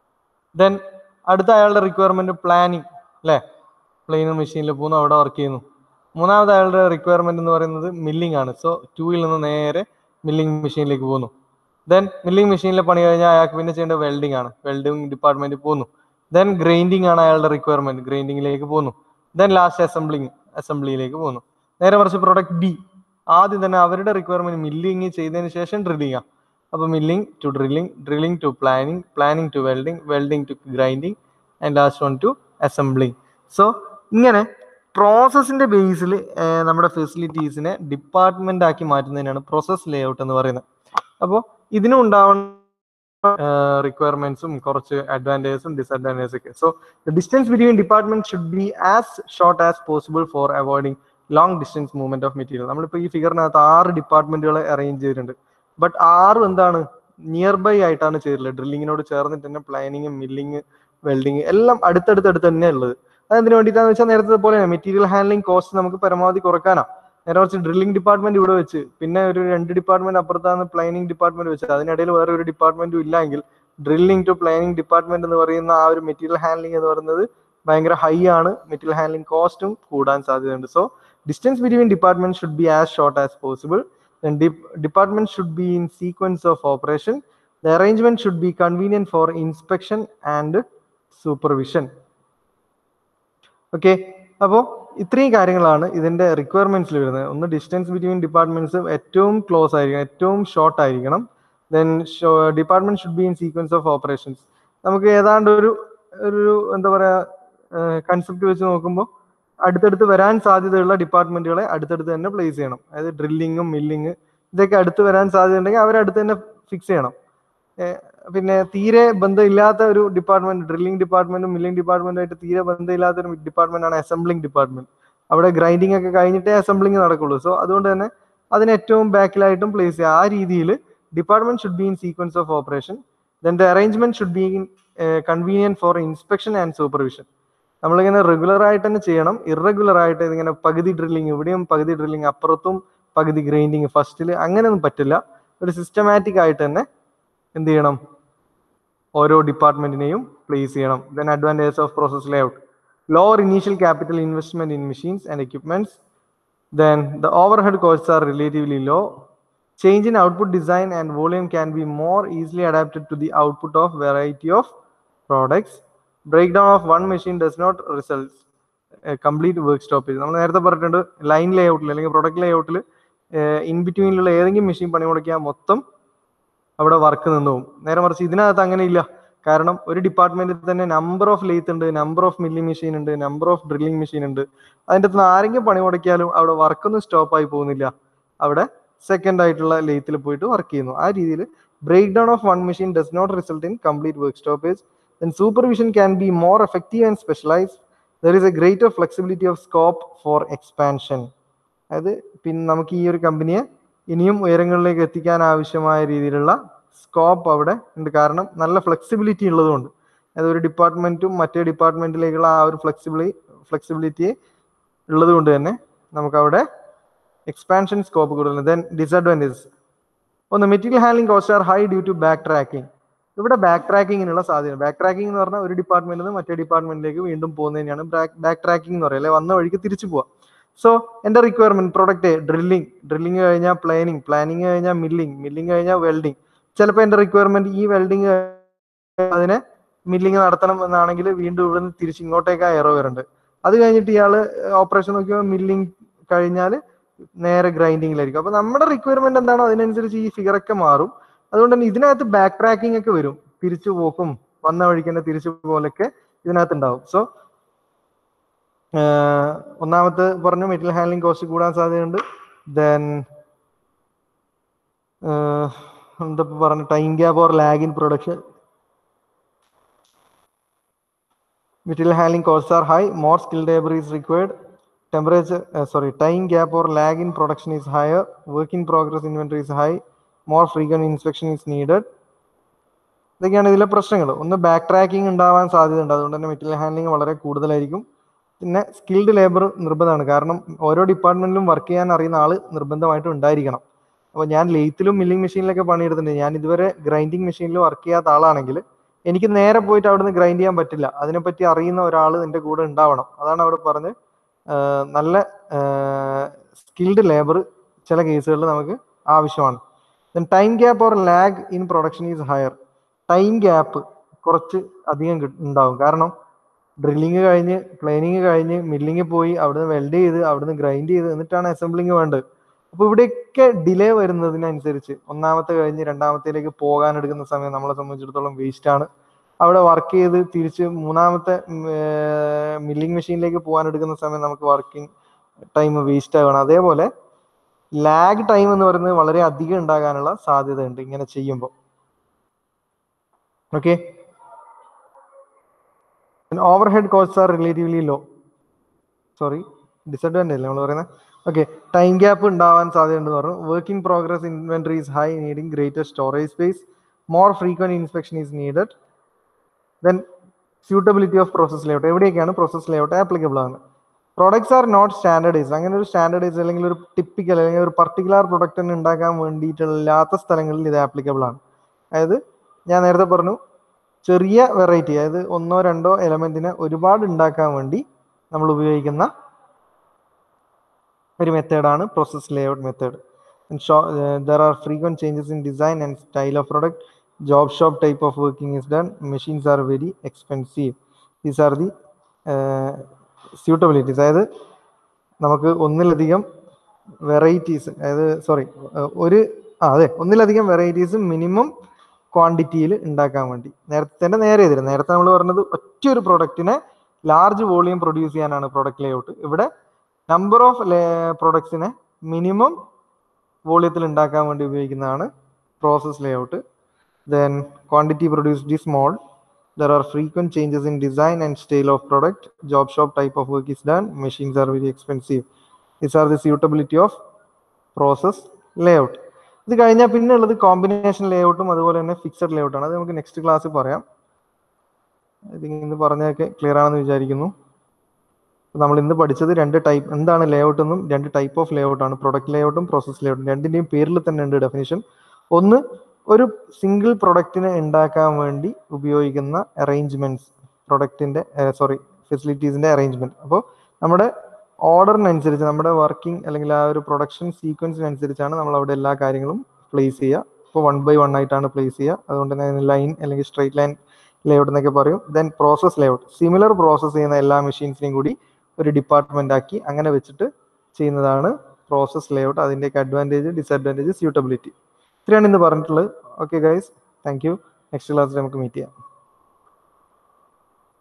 then അടുത്ത അയാളുടെ റിക്വയർമെന്റ് പ്ലാനിങ് അല്ലേ പ്ലെയിനർ മെഷീനിൽ പോകുന്നു അവിടെ വർക്ക് ചെയ്യുന്നു മൂന്നാമത് അയാളുടെ റിക്വയർമെന്റ് എന്ന് പറയുന്നത് മില്ലിംഗ് ആണ് സോ ടൂയിൽ നിന്ന് നേരെ മില്ലിംഗ് മെഷീനിലേക്ക് പോകുന്നു ദെൻ മില്ലിംഗ് മെഷീനിലെ പണി കഴിഞ്ഞാൽ അയാൾക്ക് പിന്നെ ചെയ്യേണ്ട വെൽഡിംഗ് ആണ് വെൽഡിംഗ് ഡിപ്പാർട്ട്മെന്റിൽ പോകുന്നു ദെൻ ഗ്രൈൻഡിങ് ആണ് അയാളുടെ റിക്വയർമെന്റ് ഗ്രൈൻഡിങ്ങിലേക്ക് പോകുന്നു ദെൻ ലാസ്റ്റ് അസംബ്ലിങ് അസംബ്ലിയിലേക്ക് പോകുന്നു നേരെ മറിച്ച് പ്രൊഡക്റ്റ് ബി ആദ്യം തന്നെ അവരുടെ റിക്വയർമെന്റ് മില്ലിങ് ചെയ്തതിന് ശേഷം ഡ്രില്ലിംഗ് ആണ് അപ്പൊ milling to drilling drilling to planing planing to welding welding to grinding and last one to assembling so ഇങ്ങനെ പ്രോസസ്സിന്റെ ബേസിൽ നമ്മുടെ ഫെസിലിറ്റീസിനെ ഡിപ്പാർട്ട്മെന്റ് ആക്കി മാറ്റുന്നതിനാണ് പ്രോസസ് ലേഔട്ട് എന്ന് പറയുന്നത് അപ്പോൾ ഇതിനും ഉണ്ടാവുന്ന റിക്വയർമെന്റ്സും കുറച്ച് അഡ്വാൻറ്റേജസും ഡിസഡ്വാൻറ്റേജസ് ഒക്കെ so the distance between department should be as short as possible for avoiding long distance movement of material നമ്മളിപ്പോൾ ഈ ഫിഗറിനകത്ത് ആറ് ഡിപ്പാർട്ട്മെന്റുകളെ അറേഞ്ച് ചെയ്തിട്ടുണ്ട് ബട്ട് ആറും എന്താണ് നിയർ ബൈ ആയിട്ടാണ് ചെയ്തിട്ടുള്ളത് ഡ്രില്ലിങ്ങിനോട് ചേർന്നിട്ട് തന്നെ പ്ലാനിങ് മില്ലിങ് വെൽഡിങ് എല്ലാം അടുത്തടുത്തടുത്ത് തന്നെ ഉള്ളത് അതെന്തിനു വേണ്ടിയിട്ടാന്ന് വെച്ചാൽ നേരത്തെ പോലെ മെറ്റീരിയൽ ഹാൻഡ്ലിംഗ് കോസ്റ്റ് നമുക്ക് പരമാവധി കുറക്കാനാ നേരെ കുറച്ച് ഡ്രില്ലിംഗ് ഡിപ്പാർട്ട്മെന്റ് ഇവിടെ വെച്ച് പിന്നെ ഒരു രണ്ട് ഡിപ്പാർട്ട്മെന്റ് അപ്പുറത്താണ് പ്ലാനിംഗ് ഡിപ്പാർട്ട്മെന്റ് വെച്ചത് അതിനിടയിൽ വേറെ ഒരു ഡിപ്പാർട്ട്മെന്റും ഇല്ലെങ്കിൽ ഡ്രില്ലിംഗ് ടു പ്ലാനിംഗ് ഡിപ്പാർട്ട്മെന്റ് എന്ന് പറയുന്ന ആ ഒരു മെറ്റീരിയൽ ഹാൻഡ്ലിംഗ് എന്ന് പറയുന്നത് ഭയങ്കര ഹൈ ആണ് മെറ്റീരിയൽ ഹാൻഡ്ലിംഗ് കോസ്റ്റും കൂടാൻ സാധ്യതയുണ്ട് so distance between department should be as short as possible then de- department should be in sequence of operation the arrangement should be convenient for inspection and supervision ഓക്കെ അപ്പോൾ ഇത്രയും കാര്യങ്ങളാണ് ഇതിന്റെ റിക്വയർമെന്റ്സിൽ വരുന്നത് ഒന്ന് ഡിസ്റ്റൻസ് ബിറ്റ്വീൻ ഡിപ്പാർട്ട്മെന്റ്സ് ഏറ്റവും close ആയിരിക്കണം ഏറ്റവും ഷോർട്ട് ആയിരിക്കണം then department should be in sequence of operations നമുക്ക് ഏതാണ്ട് ഒരു ഒരു എന്താ പറയാ കൺസെപ്റ്റ് വെച്ച് നോക്കുമ്പോൾ അടുത്തടുത്ത് വരാൻ സാധ്യതയുള്ള ഡിപ്പാർട്ട്മെന്റുകളെ അടുത്തടുത്ത് തന്നെ പ്ലേസ് ചെയ്യണം അതായത് ഡ്രില്ലിങ്ങും മില്ലിങ് ഇതൊക്കെ അടുത്ത് വരാൻ സാധ്യത ഉണ്ടെങ്കിൽ അവരെ അടുത്ത് തന്നെ ഫിക്സ് ചെയ്യണം പിന്നെ തീരെ ബന്ധമില്ലാത്ത ഒരു ഡിപ്പാർട്ട്മെന്റ് ഡ്രില്ലിംഗ് ഡിപ്പാർട്ട്മെന്റും മില്ലിംഗ് ഡിപ്പാർട്ട്മെന്റുമായിട്ട് തീരെ ബന്ധമില്ലാത്ത ഒരു ഡിപ്പാർട്ട്മെന്റ് ആണ് അസംബ്ലിംഗ് ഡിപ്പാർട്ട്മെന്റ് അവിടെ ഗ്രൈൻഡിങ് ഒക്കെ കഴിഞ്ഞിട്ടേ അസംബ്ലിംഗ് നടക്കുള്ളൂ സോ അതുകൊണ്ട് തന്നെ അതിന് ഏറ്റവും ബാക്കിലായിട്ടും പ്ലേസ് ചെയ്യുക ആ രീതിയിൽ department should be in sequence of operation then the arrangement should be in convenient for inspection and supervision നമ്മളിങ്ങനെ റെഗുലർ ആയിട്ട് തന്നെ ചെയ്യണം ഇറഗുലർ ആയിട്ട് ഇതിങ്ങനെ പകുതി ഡ്രില്ലിങ് ഇവിടെയും പകുതി ഡ്രില്ലിങ് അപ്പുറത്തും പകുതി ഗ്രൈൻഡിങ് ഫസ്റ്റിൽ അങ്ങനെയൊന്നും പറ്റില്ല ഒരു സിസ്റ്റമാറ്റിക് ആയിട്ട് തന്നെ എന്ത് ചെയ്യണം ഓരോ ഡിപ്പാർട്ട്മെന്റിനെയും പ്ലേസ് ചെയ്യണം then advantage of process layout lower initial capital investment in machines and equipments then the overhead cost are relatively low change in output design and volume can be more easily adapted to the output of variety of products breakdown of one machine does not result complete work stoppage നമ്മൾ നേരത്തെ പറഞ്ഞിട്ടുണ്ട് line ലേഔട്ടിൽ അല്ലെങ്കിൽ product ലേഔട്ടിൽ in ബിറ്റ്വീനിലുള്ള ഏതെങ്കിലും machine പണി മുടക്കിയാൽ മൊത്തം അവിടെ work നിന്ന് പോകും നേരെ മറിച്ച് ഇതിനകത്ത് അങ്ങനെ ഇല്ല കാരണം ഒരു ഡിപ്പാർട്ട്മെന്റിൽ തന്നെ നമ്പർ ഓഫ് ലെയ്ത്ത് ഉണ്ട് നമ്പർ ഓഫ് മില്ലിംഗ് മെഷീൻ ഉണ്ട് നമ്പർ ഓഫ് ഡ്രില്ലിംഗ് മെഷീൻ ഉണ്ട് അതിൻ്റെ അകത്ത് ആരെങ്കിലും പണി മുടക്കിയാലും അവിടെ വർക്കൊന്നും സ്റ്റോപ്പ് ആയി പോകുന്നില്ല അവിടെ സെക്കൻഡ് ആയിട്ടുള്ള ലെയ്ത്തിൽ പോയിട്ട് വർക്ക് ചെയ്യുന്നു ആ രീതിയിൽ breakdown of one machine does not result in complete work stoppage then supervision can be more effective and specialise there is a greater flexibility of scope for expansion അതായത് പിന്നെ നമുക്ക് ഈ ഒരു കമ്പനിയെ ഇനിയും ഉയരങ്ങളിലേക്ക് എത്തിക്കാൻ ആവശ്യമായ രീതിയിലുള്ള സ്കോപ്പ് അവിടെ ഉണ്ട് കാരണം നല്ല ഫ്ലെക്സിബിലിറ്റി ഉള്ളതുകൊണ്ട് അതായത് ഒരു ഡിപ്പാർട്ട്മെന്റും മറ്റേ ഡിപ്പാർട്ട്മെന്റിലേക്കുള്ള ആ ഒരു ഫ്ലെക്സിബിളി ഫ്ലെക്സിബിലിറ്റി ഉള്ളത് കൊണ്ട് തന്നെ നമുക്ക് അവിടെ എക്സ്പാൻഷൻ സ്കോപ്പ് കൂടുതലുണ്ട് ദെൻ ഡിസഡ്വാൻറ്റേജസ് ഒന്ന് material handling cost are high due to back tracking ഇവിടെ ബാക്ക് ട്രാക്കിങ്ങിനുള്ള സാധ്യത ബാക്ക് ട്രാക്കിംഗ് എന്ന് പറഞ്ഞാൽ ഒരു ഡിപ്പാർട്ട്മെന്റിൽ നിന്ന് മറ്റേ ഡിപ്പാർട്ട്മെന്റിലേക്ക് വീണ്ടും പോകുന്നതിനാണ് ബാക്ക് ട്രാക്കിംഗ് എന്ന് പറയുക അല്ലെ വന്ന വഴിക്ക് തിരിച്ചു പോവാം സോ എൻ്റെ റിക്വയർമെന്റ് പ്രൊഡക്റ്റ് ഡ്രില്ലിംഗ് ഡ്രില്ലിംഗ് കഴിഞ്ഞാൽ പ്ലാനിങ് പ്ലാനിങ് കഴിഞ്ഞാൽ മില്ലിംഗ് മില്ലിംഗ് കഴിഞ്ഞാൽ വെൽഡിംഗ് ചിലപ്പോൾ എൻ്റെ റിക്വയർമെന്റ് ഈ വെൽഡിംഗ് അതിനെ മില്ലിംഗ് നടത്തണം എന്നാണെങ്കിൽ വീണ്ടും ഇവിടുന്ന് തിരിച്ച് ഇങ്ങോട്ടേക്ക് എറോ വരുന്നുണ്ട് അത് കഴിഞ്ഞിട്ട് ഇയാൾ ഓപ്പറേഷൻ നോക്കിയാൽ മില്ലിംഗ് കഴിഞ്ഞാൽ നേരെ ഗ്രൈൻഡിങ്ങിലായിരിക്കും അപ്പൊ നമ്മുടെ റിക്വയർമെന്റ് എന്താണോ അതിനനുസരിച്ച് ഈ ഫിഗർ ഒക്കെ മാറും അതുകൊണ്ട് തന്നെ ഇതിനകത്ത് ബാക്ക് ട്രാക്കിംഗ് ഒക്കെ വരും തിരിച്ചു പോക്കും വന്ന വഴിക്ക് തന്നെ തിരിച്ചു പോലൊക്കെ ഇതിനകത്ത് ഉണ്ടാവും സോ ഒന്നാമത്തെ പറഞ്ഞു മെറ്റീരിയൽ ഹാൻഡ്ലിംഗ് കോസ്റ്റ് കൂടാൻ സാധ്യതയുണ്ട് ദെൻ എന്താ പറഞ്ഞു time gap or lag in production material handling cost are high more skill labour is required temperature uh, sorry time gap or lag in production is higher work in progress inventory is high more frequent inspection is needed ഇതൊക്കെയാണ് ഇതിലെ പ്രശ്നങ്ങൾ ഒന്ന് back tracking ഉണ്ടാവാൻ സാധ്യതയുണ്ട് അതുകൊണ്ട് തന്നെ material handling വളരെ കൂടുതലായിരിക്കും പിന്നെ സ്കിൽഡ് ലേബർ നിർബന്ധമാണ് കാരണം ഓരോ ഡിപ്പാർട്ട്മെന്റിലും വർക്ക് ചെയ്യാൻ അറിയുന്ന ആൾ നിർബന്ധമായിട്ടും ഉണ്ടായിരിക്കണം അപ്പോൾ ഞാൻ ലെയ്ത്തിലും മില്ലിംഗ് മെഷീനിലൊക്കെ പണിയെടുത്തിട്ടുണ്ട് ഞാൻ ഇതുവരെ ഗ്രൈൻഡിങ് മെഷീനിൽ വർക്ക് ചെയ്യാത്ത ആളാണെങ്കിൽ എനിക്ക് നേരെ പോയിട്ട് അവിടുന്ന് ഗ്രൈൻഡ് ചെയ്യാൻ പറ്റില്ല അതിനെപ്പറ്റി അറിയുന്ന ഒരാൾ എൻ്റെ കൂടെ ഉണ്ടാവണം അതാണ് അവിടെ പറഞ്ഞ് നല്ല സ്കിൽഡ് ലേബർ ചില കേസുകളിൽ നമുക്ക് ആവശ്യമാണ് then time gap or lag in production is higher time gap കുറച്ച് അധികം ഉണ്ടാവും കാരണം ഡ്രില്ലിങ് കഴിഞ്ഞ് പ്ലെയിനിങ് കഴിഞ്ഞ് മില്ലിങ് പോയി അവിടുന്ന് വെൽഡ് ചെയ്ത് അവിടുന്ന് ഗ്രൈൻഡ് ചെയ്ത് എന്നിട്ടാണ് അസംബ്ലിങ് വേണ്ടത് അപ്പോൾ ഇവിടെയൊക്കെ ഡിലേ വരുന്നതിനനുസരിച്ച് ഒന്നാമത്തെ കഴിഞ്ഞ് രണ്ടാമത്തേലേക്ക് പോകാൻ എടുക്കുന്ന സമയം നമ്മളെ സംബന്ധിച്ചിടത്തോളം വേസ്റ്റ് ആണ് അവിടെ വർക്ക് ചെയ്ത് തിരിച്ച് മൂന്നാമത്തെ മില്ലിംഗ് മെഷീനിലേക്ക് പോകാൻ എടുക്കുന്ന സമയം നമുക്ക് വർക്കിംഗ് ടൈം വേസ്റ്റ് ആകണം അതേപോലെ ലാഗ് ടൈം എന്ന് പറയുന്നത് വളരെ അധികം ഉണ്ടാകാനുള്ള സാധ്യതയുണ്ട് ഇങ്ങനെ ചെയ്യുമ്പോൾ okay overhead cost are relatively low sorry disadvantage നമ്മൾ പറയുന്നത് ഓക്കെ ടൈം ഗ്യാപ്പ് ഉണ്ടാവാൻ സാധ്യതയുണ്ടെന്ന് പറഞ്ഞു work in progress inventory is high needing greater storage space more frequent inspection is needed then suitability of process layout എവിടെയൊക്കെയാണ് process layout applicable ആണ് products are not standardise അങ്ങനെ ഒരു standardise അല്ലെങ്കിൽ ഒരു typical അല്ലെങ്കിൽ ഒരു പർട്ടിക്കുലർ പ്രൊഡക്റ്റ് തന്നെ ഉണ്ടാക്കാൻ വേണ്ടിയിട്ടില്ലാത്ത സ്ഥലങ്ങളിൽ ഇത് ആപ്ലിക്കബിൾ ആണ് അതായത് ഞാൻ നേരത്തെ പറഞ്ഞു ചെറിയ വെറൈറ്റി അതായത് ഒന്നോ രണ്ടോ എലമെന്റിനെ ഒരുപാട് ഉണ്ടാക്കാൻ വേണ്ടി നമ്മൾ ഉപയോഗിക്കുന്ന ഒരു മെത്തേഡാണ് process layout method there are frequent changes in design and style of product job shop type of working is done machines are very expensive these are the uh, suitabilities അതായത് നമുക്ക് ഒന്നിലധികം വെറൈറ്റീസ് അതായത് സോറി ഒരു ആ അതെ ഒന്നിലധികം varieties minimum ക്വാണ്ടിറ്റിയിൽ ഉണ്ടാക്കാൻ വേണ്ടി നേരത്തെ തന്നെ നേരെ എതിരെ നേരത്തെ നമ്മൾ പറഞ്ഞത് ഒറ്റ ഒരു പ്രൊഡക്റ്റിനെ ലാർജ് വോളിയം പ്രൊഡ്യൂസ് ചെയ്യാനാണ് പ്രൊഡക്റ്റ് ലേഔട്ട് ഇവിടെ നമ്പർ ഓഫ് പ്രൊഡക്ട്സിനെ മിനിമം വോളിയത്തിൽ ഉണ്ടാക്കാൻ വേണ്ടി ഉപയോഗിക്കുന്നതാണ് process layout then quantity produced is small there are frequent changes in design and style of product job shop type of work is done machines are very expensive these are the suitability of process layout ഇത് കഴിഞ്ഞാൽ പിന്നെ ഉള്ളത് combination ലേഔട്ടും അതുപോലെ തന്നെ fixed ലേഔട്ടാണ് അത് നമുക്ക് next ക്ലാസ്സിൽ പറയാം ഇന്ന് പറഞ്ഞതൊക്കെ ക്ലിയർ ആണെന്ന് വിചാരിക്കുന്നു നമ്മൾ ഇന്ന് പഠിച്ചത് രണ്ട് ടൈപ്പ് എന്താണ് ലേഔട്ട് എന്നും രണ്ട് ടൈപ്പ് ഓഫ് ലേഔട്ട് ആണ് പ്രൊഡക്റ്റ് ലേഔട്ടും പ്രോസസ് ലേഔട്ടും രണ്ടിന്റെയും പേരിൽ തന്നെ ഉണ്ട് ഡെഫിനേഷൻ ഒന്ന് ഒരു സിംഗിൾ പ്രൊഡക്റ്റിനെ ഉണ്ടാക്കാൻ വേണ്ടി ഉപയോഗിക്കുന്ന അറേഞ്ച്മെന്റ്സ് പ്രൊഡക്റ്റിന്റെ സോറി ഫെസിലിറ്റീസിന്റെ അറേഞ്ച്മെന്റ് അപ്പോൾ നമ്മുടെ ഓർഡറിനനുസരിച്ച് നമ്മുടെ വർക്കിംഗ് അല്ലെങ്കിൽ ആ ഒരു പ്രൊഡക്ഷൻ സീക്വൻസിനനുസരിച്ചാണ് നമ്മൾ അവിടെ എല്ലാ കാര്യങ്ങളും പ്ലേസ് ചെയ്യുക ഇപ്പോൾ വൺ ബൈ വൺ ആയിട്ടാണ് പ്ലേസ് ചെയ്യുക അതുകൊണ്ട് തന്നെ ലൈൻ അല്ലെങ്കിൽ സ്ട്രൈറ്റ് ലൈൻ ലേഔട്ട് എന്നൊക്കെ പറയും then process layout similar process ചെയ്യുന്ന എല്ലാ മെഷീൻസിനെയും കൂടി ഒരു ഡിപ്പാർട്ട്മെന്റ് ആക്കി അങ്ങനെ വെച്ചിട്ട് ചെയ്യുന്നതാണ് പ്രോസസ് ലേഔട്ട് അതിൻ്റെയൊക്കെ അഡ്വാൻറ്റേജ് ഡിസഡ്വാൻറ്റേജ് സ്യൂട്ടബിലിറ്റി ഇത്രയാണ് ഇന്ന് പറഞ്ഞിട്ടുള്ളത് okay guys thank you next ക്ലാസ്സിൽ നമുക്ക് മീറ്റ് ചെയ്യാം